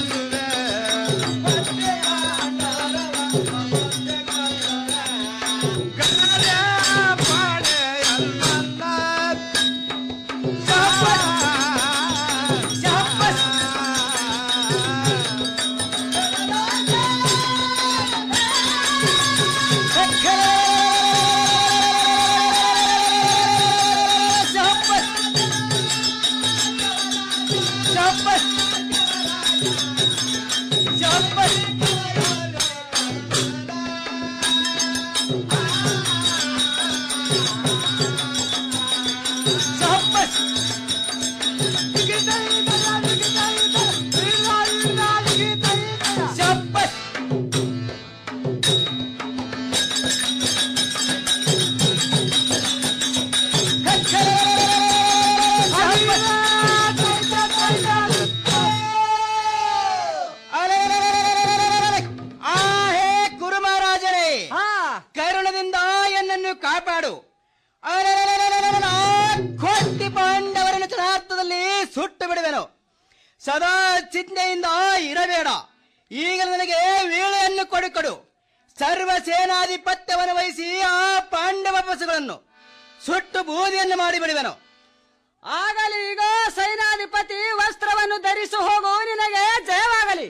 Speaker 12: ಆ ಹೇ ಕುರುಮಹಾರಾಜರೇ ಕರುಣದಿಂದ ಎನ್ನನ್ನು ಕಾಪಾಡು ಅರೆರೆರೆರೆರೆರೆರೆರೆ, ಆ ಕೋಟಿ ಪಾಂಡವರನ್ನು ಚನಾರ್ಥದಲ್ಲಿ ಸುಟ್ಟು ಬಿಡುವೆನು ಸದಾ ಚಿಂತೆಯಿಂದ ಇರಬೇಡ ಈಗ ನನಗೆ ವೀಳೆಯನ್ನು ಕೊಡುಕೊಡು ಸರ್ವ ಸೇನಾಧಿಪತ್ಯವನ್ನು ವಹಿಸಿ ಆ ಪಾಂಡವ ಬಸ್ಸುಗಳನ್ನು ಸುಟ್ಟು ಬೂದಿಯನ್ನು ಮಾಡಿಬಿಡುವೆನು
Speaker 11: ಆಗಲಿ ಈಗ ಸೈನಾಧಿಪತಿ ವಸ್ತ್ರವನ್ನು ಧರಿಸಿ ಹೋಗು ನಿನಗೆ ಜಯವಾಗಲಿ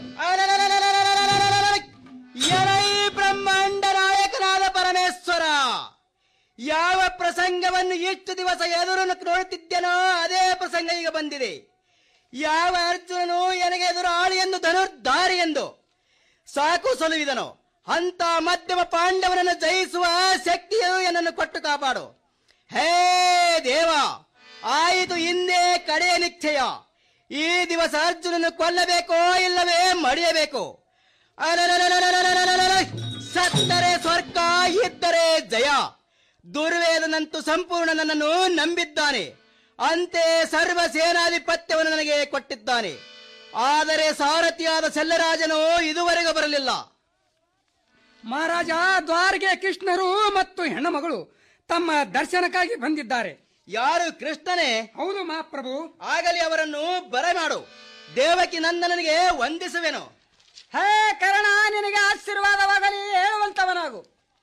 Speaker 12: ಎಲೈ ಬ್ರಹ್ಮಾಂಡ ನಾಯಕನಾದ ಪರಮೇಶ್ವರ ಯಾವ ಪ್ರಸಂಗವನ್ನು ಇಷ್ಟು ದಿವಸ ಎದುರು ನೋಡುತ್ತಿದ್ದೇನೋ ಅದೇ ಪ್ರಸಂಗ ಈಗ ಬಂದಿದೆ ಯಾವ ಅರ್ಜುನನು ನನಗೆ ಎದುರು ಆಳಿ ಎಂದು ಧನುರ್ಧಾರಿ ಎಂದು ಸಾಕು ಸೊಲುವಿದನು ಅಂತ ಮಧ್ಯಮ ಪಾಂಡವನನ್ನು ಜಯಿಸುವ ಶಕ್ತಿಯು ಎನ್ನನ್ನು ಕೊಟ್ಟು ಕಾಪಾಡು ಹೇ ದೇವ ಆಯಿತು ಹಿಂದೆ ಕಡೆಯ ನಿಶ್ಚಯ ಈ ದಿವಸ ಅರ್ಜುನನ್ನು ಕೊಲ್ಲಬೇಕೋ ಇಲ್ಲವೇ ಮಡಿಯಬೇಕು ಅರರರರರರರರರರ. ಸತ್ತರೆ ಸ್ವರ್ಗ ಇದ್ದರೆ ಜಯ ದುರ್ವೇದನಂತೂ ಸಂಪೂರ್ಣ ನನ್ನನ್ನು ನಂಬಿದ್ದಾನೆ ಅಂತೆ ಸರ್ವ ಸೇನಾಧಿಪತ್ಯವನ್ನು ನನಗೆ ಕೊಟ್ಟಿದ್ದಾನೆ ಆದರೆ ಸಾರಥಿಯಾದ ಸೆಲ್ಲರಾಜನು ಇದುವರೆಗೂ ಬರಲಿಲ್ಲ
Speaker 11: ಮಹಾರಾಜ ದ್ವಾರಗೆ ಕೃಷ್ಣರು ಮತ್ತು ಹೆಣ್ಣುಮಗಳು ತಮ್ಮ ದರ್ಶನಕ್ಕಾಗಿ ಬಂದಿದ್ದಾರೆ
Speaker 12: ಯಾರು ಕೃಷ್ಣನೇ
Speaker 11: ಹೌದು ಮಹಾಪ್ರಭು
Speaker 12: ಆಗಲಿ ಅವರನ್ನು ಬರಮಾಡು ದೇವಕಿ ನಂದನನಿಗೆ ವಂದಿಸುವೆನು
Speaker 11: ಹೇ ಕರ್ಣ ನಿನಗೆ ಆಶೀರ್ವಾದವಾಗಲಿ ಹೇಳುವಂತವನಾಗು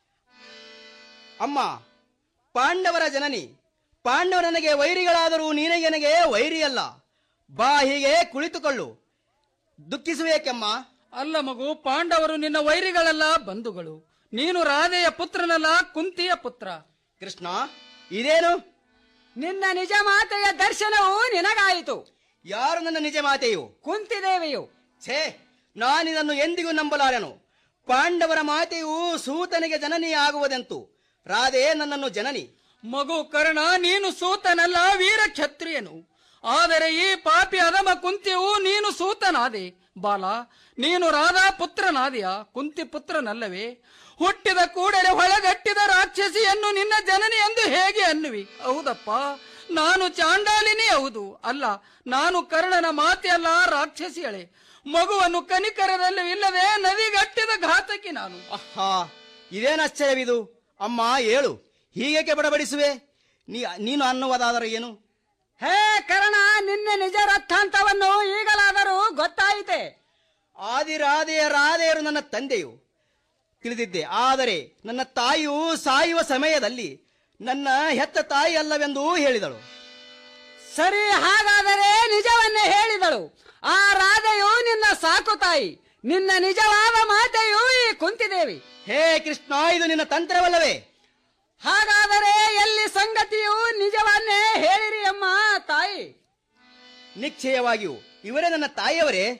Speaker 12: ಅಮ್ಮ ಪಾಂಡವರ ಜನನಿ ಪಾಂಡವ ನನಗೆ ವೈರಿಗಳಾದರೂ ನೀನೇ ನನಗೆ ವೈರಿಯಲ್ಲ ಬಾ ಹೀಗೆ ಕುಳಿತುಕೊಳ್ಳು ದುಃಖಿಸುವೇಕೆಮ್ಮ
Speaker 10: ಅಲ್ಲ ಮಗು ಪಾಂಡವರು ನಿನ್ನ ವೈರಿಗಳಲ್ಲ ಬಂಧುಗಳು ನೀನು ರಾಧೆಯ ಪುತ್ರನಲ್ಲ ಕುಂತಿಯ ಪುತ್ರ
Speaker 12: ಕೃಷ್ಣ ಇದೇನು
Speaker 11: ನಿನ್ನ ನಿಜ ಮಾತೆಯ ದರ್ಶನವು ನಿನಗಾಯಿತು
Speaker 12: ಯಾರು ನನ್ನ ನಿಜ ಮಾತೆಯು
Speaker 11: ಕುಂತಿದೇವಿಯು
Speaker 12: ಛೇ ನಾನಿದನ್ನು ಎಂದಿಗೂ ನಂಬಲಾರೆನು ಪಾಂಡವರ ಮಾತೆಯು ಸೂತನಿಗೆ ಜನನಿ ಆಗುವುದೆಂತು ರಾಧೆ ನನ್ನನ್ನು ಜನನಿ
Speaker 10: ಮಗು ಕರ್ಣ ನೀನು ಸೂತನಲ್ಲ ವೀರ ಕ್ಷತ್ರಿಯನು ಆದರೆ ಈ ಪಾಪಿ ಅಧಮ ಕುಂತಿಯು ನೀನು ಸೂತನಾದೆ ಬಾಲ ನೀನು ರಾಧಾ ಪುತ್ರನಾದೆಯ ಕುಂತಿ ಪುತ್ರನಲ್ಲವೇ ಹುಟ್ಟಿದ ಕೂಡಲೇ ಹೊಳಗಟ್ಟಿದ ರಾಕ್ಷಸಿಯನ್ನು ನಿನ್ನ ಜನನಿ ಎಂದು ಹೇಗೆ ಅನ್ನುವಿ ಹೌದಪ್ಪ ನಾನು ಚಾಂಡಾಲಿನಿ ಹೌದು ಅಲ್ಲ ನಾನು ಕರ್ಣನ ಮಾತೆ ಅಲ್ಲ ರಾಕ್ಷಸಿಯಳೆ ಮಗುವನ್ನು ಕನಿಕರದಲ್ಲಿ ಇಲ್ಲದೆ ನದಿಗಟ್ಟಿದ ಘಾತಕಿ ನಾನು
Speaker 12: ಹಾ ಇದೇನು ಆಶ್ಚರ್ಯವಿದು ಅಮ್ಮ ಹೇಳು ಹೀಗೇಕೆ ಬಡಬಡಿಸುವೆ ನೀ ನೀನು ಅನ್ನುವುದಾದರೆ ಏನು
Speaker 11: ಹೇ ಕರ್ಣ ನಿನ್ನ ನಿಜ ರಥಾಂತವನ್ನು ಈಗಲಾದರೂ ಗೊತ್ತಾಯಿತೆ
Speaker 12: ಆದಿರಾಧೆಯ ರಾಧೆಯರು ನನ್ನ ತಂದೆಯು ತಿಳಿದಿದ್ದೆ ಆದರೆ ನನ್ನ ತಾಯಿಯು ಸಾಯುವ ಸಮಯದಲ್ಲಿ ನನ್ನ ಹೆತ್ತ ತಾಯಿ ಅಲ್ಲವೆಂದು ಹೇಳಿದಳು
Speaker 11: ಸರಿ ಹಾಗಾದರೆ ನಿಜವನ್ನೇ ಹೇಳಿದಳು ಆ ರಾಧೆಯು ನಿನ್ನ ಸಾಕು ತಾಯಿ ನಿನ್ನ ನಿಜವಾದ ಮಾತೆಯು ಈ ಕುಂತಿದೇವಿ
Speaker 12: ಹೇ ಕೃಷ್ಣ ಇದು ನಿನ್ನ ತಂತ್ರವಲ್ಲವೇ
Speaker 11: ಹಾಗಾದರೆ ಎಲ್ಲಿ ಸಂಗತಿಯು ನಿಜವನ್ನೇ ಹೇಳಿರಿ ಅಮ್ಮ ತಾಯಿ
Speaker 12: ನಿಶ್ಚಯವಾಗಿಯೂ ಇವರೇ ನನ್ನ ತಾಯಿಯವರೇ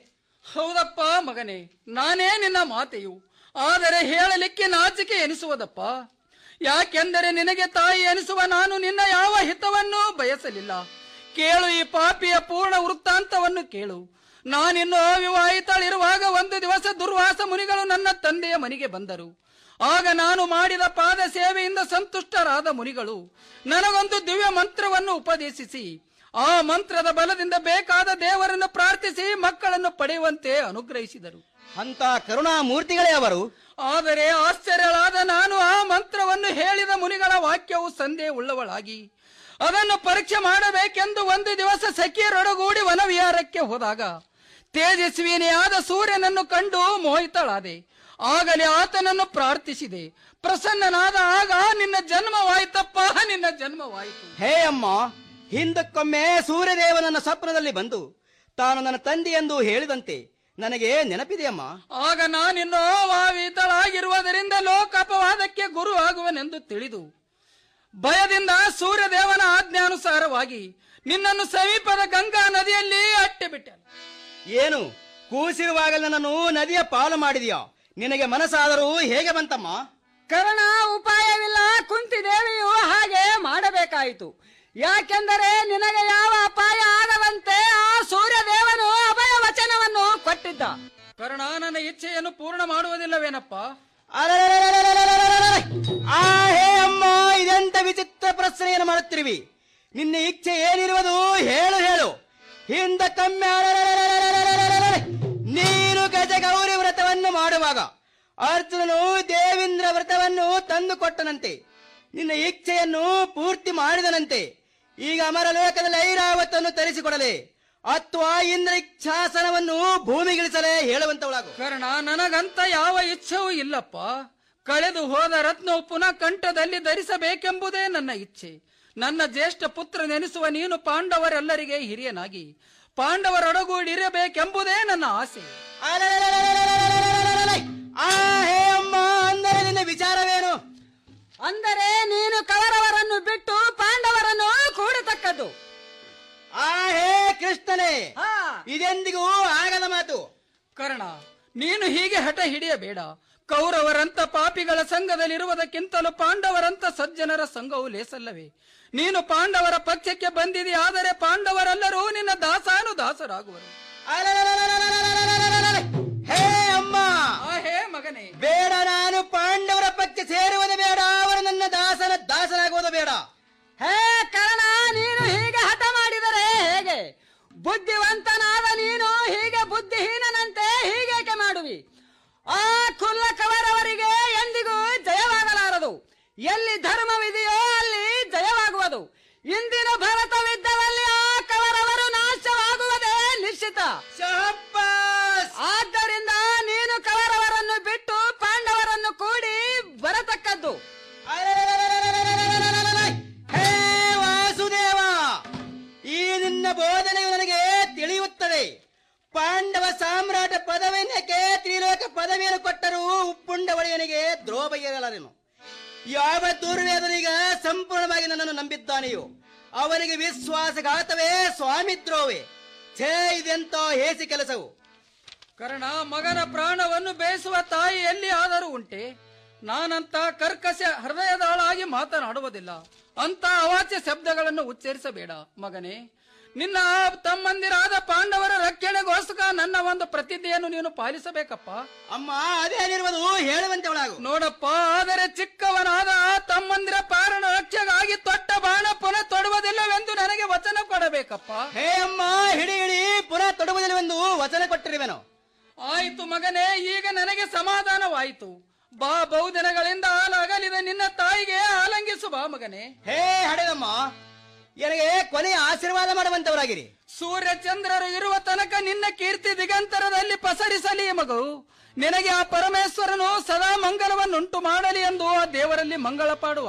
Speaker 10: ಹೌದಪ್ಪ ಮಗನೇ ನಾನೇ ನಿನ್ನ ಮಾತೆಯು ಆದರೆ ಹೇಳಲಿಕ್ಕೆ ನಾಚಿಕೆ ಎನಿಸುವುದಪ್ಪ ಯಾಕೆಂದರೆ ನಿನಗೆ ತಾಯಿ ಎನಿಸುವ ನಾನು ನಿನ್ನ ಯಾವ ಹಿತವನ್ನೂ ಬಯಸಲಿಲ್ಲ ಕೇಳು ಈ ಪಾಪಿಯ ಪೂರ್ಣ ವೃತ್ತಾಂತವನ್ನು ಕೇಳು ನಾನಿನ್ನು ಅವಿವಾಹಿತಳಿರುವಾಗ ಒಂದು ದಿವಸ ದುರ್ವಾಸ ಮುನಿಗಳು ನನ್ನ ತಂದೆಯ ಮನೆಗೆ ಬಂದರು ಆಗ ನಾನು ಮಾಡಿದ ಪಾದ ಸೇವೆಯಿಂದ ಸಂತುಷ್ಟರಾದ ಮುನಿಗಳು ನನಗೊಂದು ದಿವ್ಯ ಮಂತ್ರವನ್ನು ಉಪದೇಶಿಸಿ ಆ ಮಂತ್ರದ ಬಲದಿಂದ ಬೇಕಾದ ದೇವರನ್ನು ಪ್ರಾರ್ಥಿಸಿ ಮಕ್ಕಳನ್ನು ಪಡೆಯುವಂತೆ ಅನುಗ್ರಹಿಸಿದರು
Speaker 12: ಅಂತ ಕರುಣಾಮೂರ್ತಿಗಳೇ ಅವರು
Speaker 10: ಆದರೆ ಆಶ್ಚರ್ಯಳಾದ ನಾನು ಆ ಮಂತ್ರವನ್ನು ಹೇಳಿದ ಮುನಿಗಳ ವಾಕ್ಯವು ಸಂದೇಹ ಉಳ್ಳವಳಾಗಿ ಅದನ್ನು ಪರೀಕ್ಷೆ ಮಾಡಬೇಕೆಂದು ಒಂದು ದಿವಸ ಸಖಿಯರೊಡಗೂಡಿ ವನವಿಹಾರಕ್ಕೆ ಹೋದಾಗ ತೇಜಸ್ವಿನಿಯಾದ ಸೂರ್ಯನನ್ನು ಕಂಡು ಮೋಹಿತಳಾದೆ ಆಗಲೇ ಆತನನ್ನು ಪ್ರಾರ್ಥಿಸಿದೆ ಪ್ರಸನ್ನನಾದ ಆಗ ನಿನ್ನ ಜನ್ಮವಾಯಿತಪ್ಪ ನಿನ್ನ ಜನ್ಮವಾಯಿತು
Speaker 12: ಹೇ ಅಮ್ಮ ಹಿಂದಕ್ಕೊಮ್ಮೆ ಸೂರ್ಯದೇವ ನನ್ನ ಸ್ವಪ್ನದಲ್ಲಿ ಬಂದು ತಾನು ನನ್ನ ತಂದೆ ಎಂದು ಹೇಳಿದಂತೆ ನನಗೆ ನೆನಪಿದೆಯಮ್ಮ
Speaker 10: ಆಗ ನಾನಿನ್ನೋ ವಾವಿತಳಾಗಿರುವುದರಿಂದ ಲೋಕಾಪವಾದಕ್ಕೆ ಗುರು ಆಗುವನೆಂದು ತಿಳಿದು ಭಯದಿಂದ ಸೂರ್ಯದೇವನ ಆಜ್ಞಾನುಸಾರವಾಗಿ ನಿನ್ನನ್ನು ಸಮೀಪದ ಗಂಗಾ ನದಿಯಲ್ಲಿ ಅಟ್ಟಿಬಿಟ್ಟೆ
Speaker 12: ಏನು ಕೂಸಿರುವಾಗಲೇ ನನ್ನನ್ನು ನದಿಯ ಪಾಲು ಮಾಡಿದೆಯಾ ನಿನಗೆ ಮನಸ್ಸಾದರೂ ಹೇಗೆ ಬಂತಮ್ಮ
Speaker 11: ಕರ್ಣ ಉಪಾಯವಿಲ್ಲ ಕುಂತಿದೇವಿಯು ಹಾಗೆ ಮಾಡಬೇಕಾಯಿತು ಯಾಕೆಂದರೆ ನಿನಗೆ ಯಾವ ಅಪಾಯ ಆಗದಂತೆ ಆ ಸೂರ್ಯದೇವನು ಅಭಯ ವಚನವನ್ನು ಕೊಟ್ಟಿದ್ದ
Speaker 10: ಕರ್ಣ ನನ್ನ ಇಚ್ಛೆಯನ್ನು ಪೂರ್ಣ ಮಾಡುವುದಿಲ್ಲವೇನಪ್ಪ
Speaker 12: ಆ ಹೇ ಅಮ್ಮ ಇದೆಂತ ವಿಚಿತ್ರ ಪ್ರಶ್ನೆಯನ್ನು ಮಾಡುತ್ತಿರುವಿ ನಿನ್ನ ಇಚ್ಛೆ ಏನಿರುವುದು ಹೇಳು ಹೇಳು ಹಿಂದ ಕಮ್ಮಿ ನೀನು ಗಜಗೌರಿ ವ್ರತವನ್ನು ಮಾಡುವಾಗ ಅರ್ಜುನನು ದೇವೇಂದ್ರ ವ್ರತವನ್ನು ತಂದು ಕೊಟ್ಟನಂತೆ ನಿನ್ನ ಇಚ್ಛೆಯನ್ನು ಪೂರ್ತಿ ಮಾಡಿದನಂತೆ ಈಗ ಅಮರ ಲೋಕದಲ್ಲಿ ಐರಾವತನ್ನು ತರಿಸಿಕೊಡಲೆ ಅಥವಾ ಇಂದ್ರ ಇಚ್ಛಾಸನವನ್ನು ಭೂಮಿಗಿಳಿಸಲೇ ಹೇಳುವಂತವಳಾಗು
Speaker 10: ಕರ್ಣ ನನಗಂತ ಯಾವ ಇಚ್ಛೆಯೂ ಇಲ್ಲಪ್ಪ ಕಳೆದು ಹೋದ ರತ್ನವು ಪುನಃ ಕಂಠದಲ್ಲಿ ಧರಿಸಬೇಕೆಂಬುದೇ ನನ್ನ ಇಚ್ಛೆ ನನ್ನ ಜ್ಯೇಷ್ಠ ಪುತ್ರ ನೆನೆಸುವ ನೀನು ಪಾಂಡವರೆಲ್ಲರಿಗೆ ಹಿರಿಯನಾಗಿ ಪಾಂಡವರೊಡಗೂಡಿರಬೇಕೆಂಬುದೇ ನನ್ನ ಆಸೆ
Speaker 12: ಆ ಹೇ ಅಮ್ಮ ಅಂದರೆ ನಿನ್ನ ವಿಚಾರವೇನು
Speaker 11: ಅಂದರೆ ನೀನು ಕೌರವರನ್ನು ಬಿಟ್ಟು ಪಾಂಡವರನ್ನು ಕೂಡತಕ್ಕದ್ದು
Speaker 12: ಆ ಹೇ ಕೃಷ್ಣನೇ ಇದೆಂದಿಗೂ ಆಗದ ಮಾತು
Speaker 10: ಕರ್ಣ ನೀನು ಹೀಗೆ ಹಠ ಹಿಡಿಯಬೇಡ ಕೌರವರಂತ ಪಾಪಿಗಳ ಸಂಘದಲ್ಲಿರುವುದಕ್ಕಿಂತಲೂ ಪಾಂಡವರಂತ ಸಜ್ಜನರ ಸಂಘವು ಲೇಸಲ್ಲವೇ ನೀನು ಪಾಂಡವರ ಪಕ್ಷಕ್ಕೆ ಬಂದಿದೆ ಆದರೆ ಪಾಂಡವರೆಲ್ಲರೂ ನಿನ್ನ ದಾಸಾನು ದಾಸರಾಗುವರು
Speaker 12: ಹೇ ಅಮ್ಮ
Speaker 10: ಹೇ ಮಗನೇ
Speaker 12: ಬೇಡ ನಾನು ಪಾಂಡವರ ಪಕ್ಷ ಸೇರುವುದು ಬೇಡ ಅವರು ನನ್ನ ದಾಸನ ದಾಸನಾಗುವುದು ಬೇಡ
Speaker 11: ಹೇ ಕರ್ಣ ನೀನು ಹೀಗೆ ಹಠ ಮಾಡಿದರೆ ಹೇಗೆ ಬುದ್ಧಿವಂತನಾದ ನೀನು ಹೀಗೆ ಬುದ್ಧಿಹೀನನಂತೆ ಹೀಗೇಕೆ ಮಾಡುವಿ ಆ ಕುಲ್ಲ ಕವರವರಿಗೆ ಎಂದಿಗೂ ಜಯವಾಗಲಾರದು ಎಲ್ಲಿ ಧರ್ಮವಿದೆಯೋ ಅಲ್ಲಿ ಜಯವಾಗುವುದು ಇಂದಿನ ಭರತವಿದ್ದರಲ್ಲಿ ಆ ಕವರವರು ನಾಶವಾಗುವುದೇ ನಿಶ್ಚಿತ ಆದ್ದರಿಂದ ನೀನು ಕವರವರನ್ನು ಬಿಟ್ಟು ಪಾಂಡವರನ್ನು ಕೂಡಿ ಬರತಕ್ಕದ್ದು
Speaker 12: ಹೇ ವಾಸುದೇವ ಈ ನಿನ್ನ ಬೋಧನೆಯು ನನಗೆ ತಿಳಿಯುತ್ತದೆ ಪಾಂಡವ ಸಾಮ್ರಾಟ ಪದವಿಯನ್ನಕ್ಕೆ ತ್ರಿಲೋಕ ಪದವಿಯನ್ನು ಕೊಟ್ಟರೂ ಉಪ್ಪುಂಡ ಒಡೆಯನಿಗೆ ದ್ರೋಹ ಬಗೆಯಲಾರೆನು ಯಾವ ದುರ್ವೇದನಿಗ ಸಂಪೂರ್ಣವಾಗಿ ನನ್ನನ್ನು ನಂಬಿದ್ದಾನೆಯೋ ಅವನಿಗೆ ವಿಶ್ವಾಸಘಾತವೇ ಸ್ವಾಮಿದ್ರೋವೇ ಛೇ ಇದೆಂತ ಹೇಸಿ ಕೆಲಸವು
Speaker 10: ಕರ್ಣ ಮಗನ ಪ್ರಾಣವನ್ನು ಬೇಯಿಸುವ ತಾಯಿ ಎಲ್ಲಿ ಆದರೂ ಉಂಟೆ ನಾನಂತ ಕರ್ಕಶ ಹೃದಯದಾಳಾಗಿ ಮಾತನಾಡುವುದಿಲ್ಲ ಅಂತ ಅವಾಚ್ಯ ಶಬ್ದಗಳನ್ನು ಉಚ್ಚರಿಸಬೇಡ ಮಗನೇ ನಿನ್ನ ತಮ್ಮಂದಿರಾದ ಪಾಂಡವರ ರಕ್ಷಣೆಗೋಸ್ಕರ ನನ್ನ ಒಂದು ಪ್ರತಿಜ್ಞೆಯನ್ನು ನೀನು ಪಾಲಿಸಬೇಕಪ್ಪ
Speaker 12: ಅಮ್ಮ ಅದೇನಿರುವುದು ಹೇಳುವಂತೆ ಒಳಗು
Speaker 10: ನೋಡಪ್ಪ ಆದರೆ ಚಿಕ್ಕವನಾದ ಆ ತಮ್ಮಂದಿರ ಪಾರಣ ರಕ್ಷೆಗಾಗಿ ತೊಟ್ಟ ಬಾಣ ಪುನಃ ತೊಡುವುದಿಲ್ಲವೆಂದು ನನಗೆ ವಚನ ಕೊಡಬೇಕಪ್ಪ
Speaker 12: ಹೇ ಅಮ್ಮ ಹಿಡಿ ಹಿಡಿ ಪುನಃ ತೊಡಗುವುದಿಲ್ಲವೆಂದು ವಚನ ಕೊಟ್ಟಿರುವೆನು
Speaker 10: ಆಯಿತು ಮಗನೇ ಈಗ ನನಗೆ ಸಮಾಧಾನವಾಯಿತು ಬಾ ಬಹುದಿನಗಳಿಂದ ಹಾಲಾಗಲಿದ ನಿನ್ನ ತಾಯಿಗೆ ಆಲಂಗಿಸು ಬಾ ಮಗನೇ
Speaker 12: ಹೇ ಹಡೆದಮ್ಮ ನನಗೆ ಕೊನೆಯ ಆಶೀರ್ವಾದ ಮಾಡುವಂತವರಾಗಿರಿ
Speaker 10: ಸೂರ್ಯ ಚಂದ್ರರು ಇರುವ ತನಕ ನಿನ್ನ ಕೀರ್ತಿ ದಿಗಂತರದಲ್ಲಿ ಪಸರಿಸಲಿ ಮಗು ನಿನಗೆ ಆ ಪರಮೇಶ್ವರನು ಸದಾ ಮಂಗಲವನ್ನುಂಟು ಮಾಡಲಿ ಎಂದು ಆ ದೇವರಲ್ಲಿ ಮಂಗಳ ಪಾಡುವ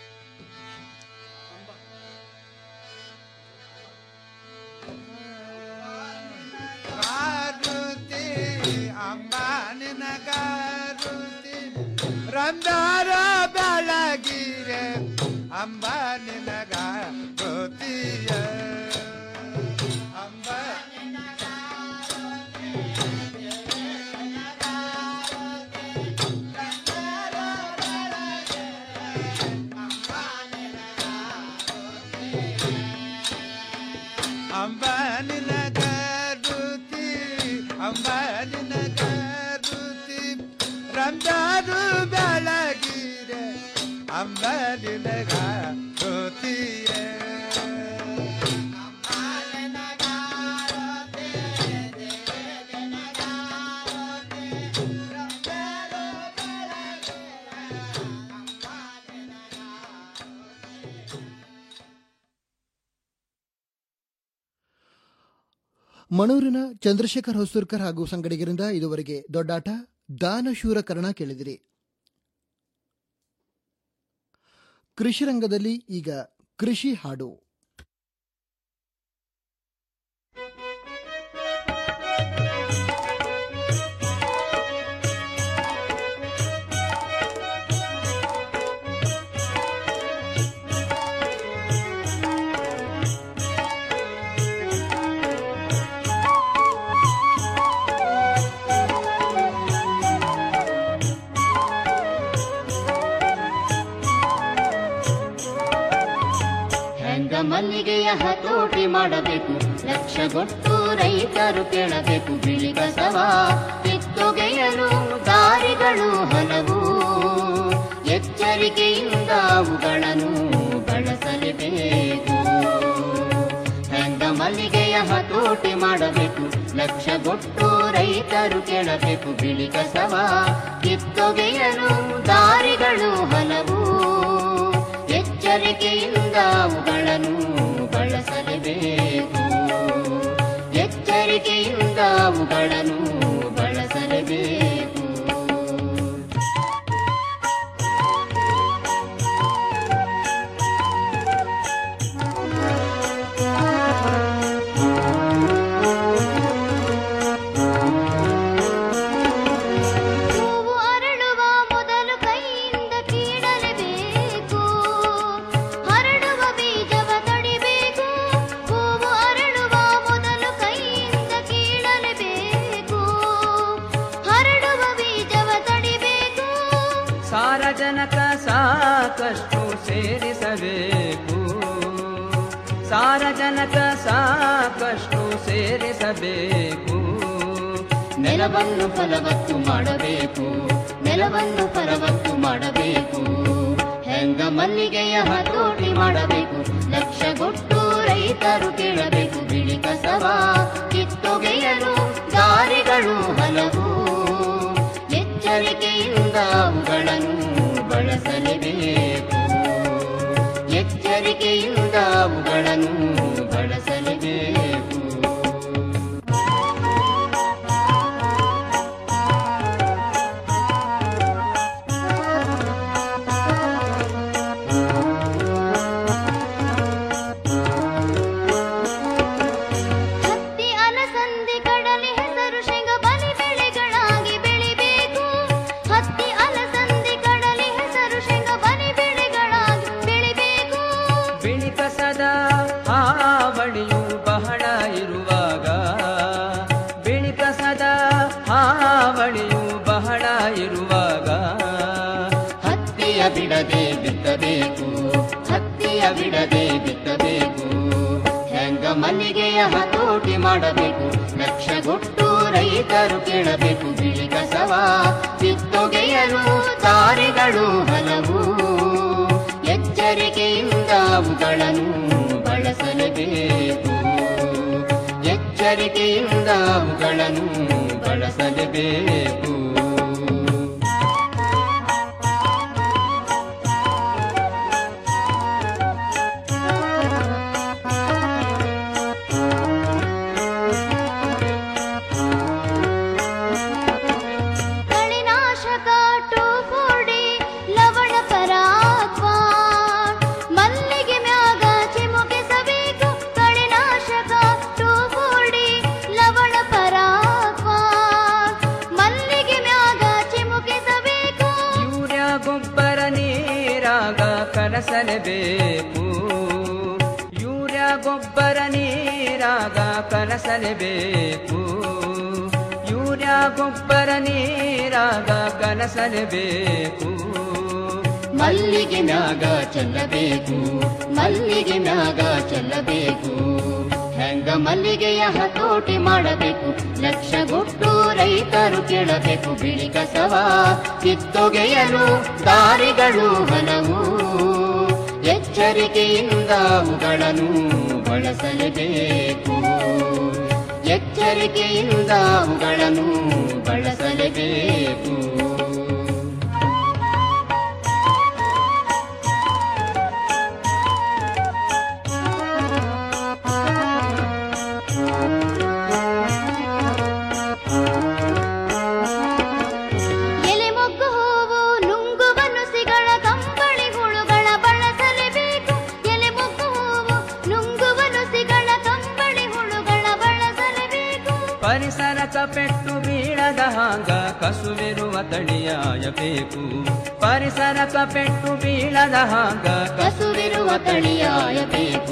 Speaker 2: ಕಾರುತಿ ಅಂಬಾನಿನ ಕಾರುತಿ ರಂದಾರ ಬೆಳಗಿರೆ ಅಂಬಾನಿನ ಕಾರುತಿಯ ಅಂಬ ಅಂಬ ನಿನಗಾರುತಿ ರಂಜಾನು ಬೆಳಗಿರೆ ಅಂಬ ನಿನಗಾರುತಿಯೇ
Speaker 1: ಮಣೂರಿನ ಚಂದ್ರಶೇಖರ್ ಹೊಸೂರ್ಕರ್ ಹಾಗೂ ಸಂಗಡಿಗರಿಂದ ಇದುವರೆಗೆ ದೊಡ್ಡಾಟ ದಾನಶೂರ ಕರ್ಣ ಕೇಳಿದಿರಿ ಕೃಷಿ ರಂಗದಲ್ಲಿ ಈಗ ಕೃಷಿ ಹಾಡು
Speaker 13: ಹೆಂಗ ಮಲ್ಲಿಗೆಯ ಹತೋಟಿ ಮಾಡಬೇಕು ಲಕ್ಷಗೊಟ್ಟು ರೈತರು ಕೇಳಬೇಕು ಬಿಳಿ ಕಸವ ಕಿತ್ತೊಗೆಯಲು ದಾರಿಗಳು ಹಲವು ಎಚ್ಚರಿಕೆಯಿಂದ ಅವುಗಳನ್ನು ಬಳಸಲೇಬೇಕು ಹೆಂಗ ಮಲ್ಲಿಗೆಯ ಹತೋಟಿ ಮಾಡಬೇಕು ಲಕ್ಷಗೊಟ್ಟು ರೈತರು ಕೇಳಬೇಕು ಬಿಳಿ ಕಸವ ಕಿತ್ತೊಗೆಯಲು ದಾರಿಗಳು ಹಲವು ಎಚ್ಚರಿಕೆಯಿಂದ ಅವುಗಳನ್ನು ಬಳಸಲೇಬೇಕು ಎಚ್ಚರಿಕೆಯಿಂದ ಅವುಗಳನ್ನು ಬಳಸಲೇಬೇಕು ಹೂವು ಅರಳುವ ಮೊದಲು ಕೈಯಿಂದ ಕೀಳಲೇಬೇಕು ಹರಡುವ ಬೀಜವ ತಡಿಬೇಕು ಹೂವು ಅರಳುವ ಮೊದಲು ಕೈಯಿಂದ ಕೀಳಲೇಬೇಕು ಹರಡುವ ಬೀಜವ ತಡಿಬೇಕು
Speaker 14: ಸಾರಜನಕ ಸಾಕಷ್ಟು ಸೇರಿಸಬೇಕು ಸಾರಜನಕ ಸಾಕಷ್ಟು ಸೇರಿಸಬೇಕು
Speaker 13: ನೆಲವನ್ನು ಫಲವತ್ತು ಮಾಡಬೇಕು ನೆಲವನ್ನು ಫಲವತ್ತು ಮಾಡಬೇಕು ಹೆಂಗ ಮಲ್ಲಿಗೆಯ ಹತೋಟಿ ಮಾಡಬೇಕು ಲಕ್ಷಗೊಟ್ಟು ರೈತರು ಕೇಳಬೇಕು ಬಿಳಿ ಕಸವ ಕಿತ್ತೊಗೆಯಲು ದಾರಿಗಳು ಹಲವು ಎಚ್ಚರಿಕೆಯಿಂದ ಅವುಗಳನ್ನು ಬಳಸಲೇಬೇಕು ಎಚ್ಚರಿಕೆಯಿಂದ ಅವುಗಳನ್ನು ಬಳಸಲೇಬೇಕು ಹತ್ತಿ ಅಲಸಂದಿ ಕಡಲೆ ಹೆಸರು ಶೇಂಗ ಬಲಿ ಬೆಳೆಗಳಾಗಿ ಬೆಳಿಬೇಕು ಹತ್ತಿ ಅಲಸಂದಿ ಕಡಲೆ ಹೆಸರು ಶೇಂಗ ಬಲಿ ಬೆಳೆಗಳಾಗಿ ಬೆಳಿಬೇಕು
Speaker 14: ಬಿಳಿ ಕಸದ ಹಾವಳಿಯು ಬಹಳ ಇರುವಾಗ ಬಿಳಿ ಕಸದ ಹಾವಳಿಯು ಬಹಳ ಇರುವಾಗ
Speaker 13: ಹತ್ತಿಯ ಬಿಡದೆ ಬಿತ್ತಬೇಕು ಹತ್ತಿಯ ಬಿಡದೆ ಬಿತ್ತಬೇಕು ಹೆಂಗ ಮಲ್ಲಿಗೆಯ ಹತೋಟಿ ಮಾಡಬೇಕು ಲಕ್ಷಗೊಟ್ಟು ರೈತರು ಕೇಳಬೇಕು ಬಿಳಿ ಕಸವ ಕಿತ್ತೊಗೆಯಲು ದಾರಿಗಳು ಹಲವು ಎಚ್ಚರಿಕೆಯಿಂದ ಅವುಗಳನ್ನು ಬಳಸಲೇಬೇಕು ಎಚ್ಚರಿಕೆಯಿಂದ ಅವುಗಳನ್ನು ಬಳಸಲೇಬೇಕು ಕಳೆನಾಶಕ ಟೋಫೋಡಿ ಲವಣ ಪರಾಕ್ವ ಮಲ್ಲಿಗೆ ಮ್ಯಾಗ ಚಿಮುಕಿಸಬೇಕು ಕಳೆನಾಶಕ ಟೋಫೋಡಿ ಲವಣ ಪರಾಕ್ವ ಮಲ್ಲಿಗೆ ಮ್ಯಾಗ ಚಿಮುಕಿಸಬೇಕು
Speaker 14: ಯೂರಿಯಾ ಗೊಬ್ಬರ ನೀರಾಗ ಕಲಸಲೇಬೇಕು ಯೂರಿಯಾ ಗೊಬ್ಬರ ನೀರಾಗ ಕಲಸಲೇಬೇಕು ಯೂರಿಯಾ ಗೊಬ್ಬರ ನೀರಾಗ ಕಲಸಲೇಬೇಕು
Speaker 13: ಮಲ್ಲಿಗೆ ಮ್ಯಾಗ ಚೆಲ್ಲಬೇಕು ಮಲ್ಲಿಗೆ ಮ್ಯಾಗ ಚೆಲ್ಲಬೇಕು ಹೆಂಗ ಮಲ್ಲಿಗೆಯ ಹತೋಟಿ ಮಾಡಬೇಕು ಲಕ್ಷಗೊಟ್ಟು ರೈತರು ಕೇಳಬೇಕು ಬಿಳಿ ಕಸವ ಕಿತ್ತೊಗೆಯಲು ದಾರಿಗಳು ಹಲವು ಎಚ್ಚರಿಕೆಯಿಂದ ಅವುಗಳನ್ನು ಬಳಸಲೇಬೇಕು ಎಚ್ಚರಿಕೆಯಿಂದ ಅವುಗಳನ್ನು ಬಳಸಲೇಬೇಕು ಎಲೆ ಮೊಗ್ಗು ಹೂವು ನುಂಗುವ ನುಸಿಗಳ ಕಂಬಳಿ ಹುಳುಗಳ ಬಳಸಲೇಬೇಕು ಎಲೆ ಮೊಗ್ಗು ಹೂವು ನುಂಗುವ ನುಸಿಗಳ ಕಂಬಳಿ ಹುಳುಗಳ ಬಳಸಲೇಬೇಕು
Speaker 14: ಪರಿಸರಕ ಪೆಟ್ಟು ಬೀಳದ ಹಾಂಗ ಕಸುವಿರುವ ತಳಿಯಾಯಬೇಕು ಪರಿಸರಕ ಪೆಟ್ಟು ಬೀಳದ ಹಾಂಗ
Speaker 13: ಕಸುವಿರುವ ತಳಿಯಾಯಬೇಕು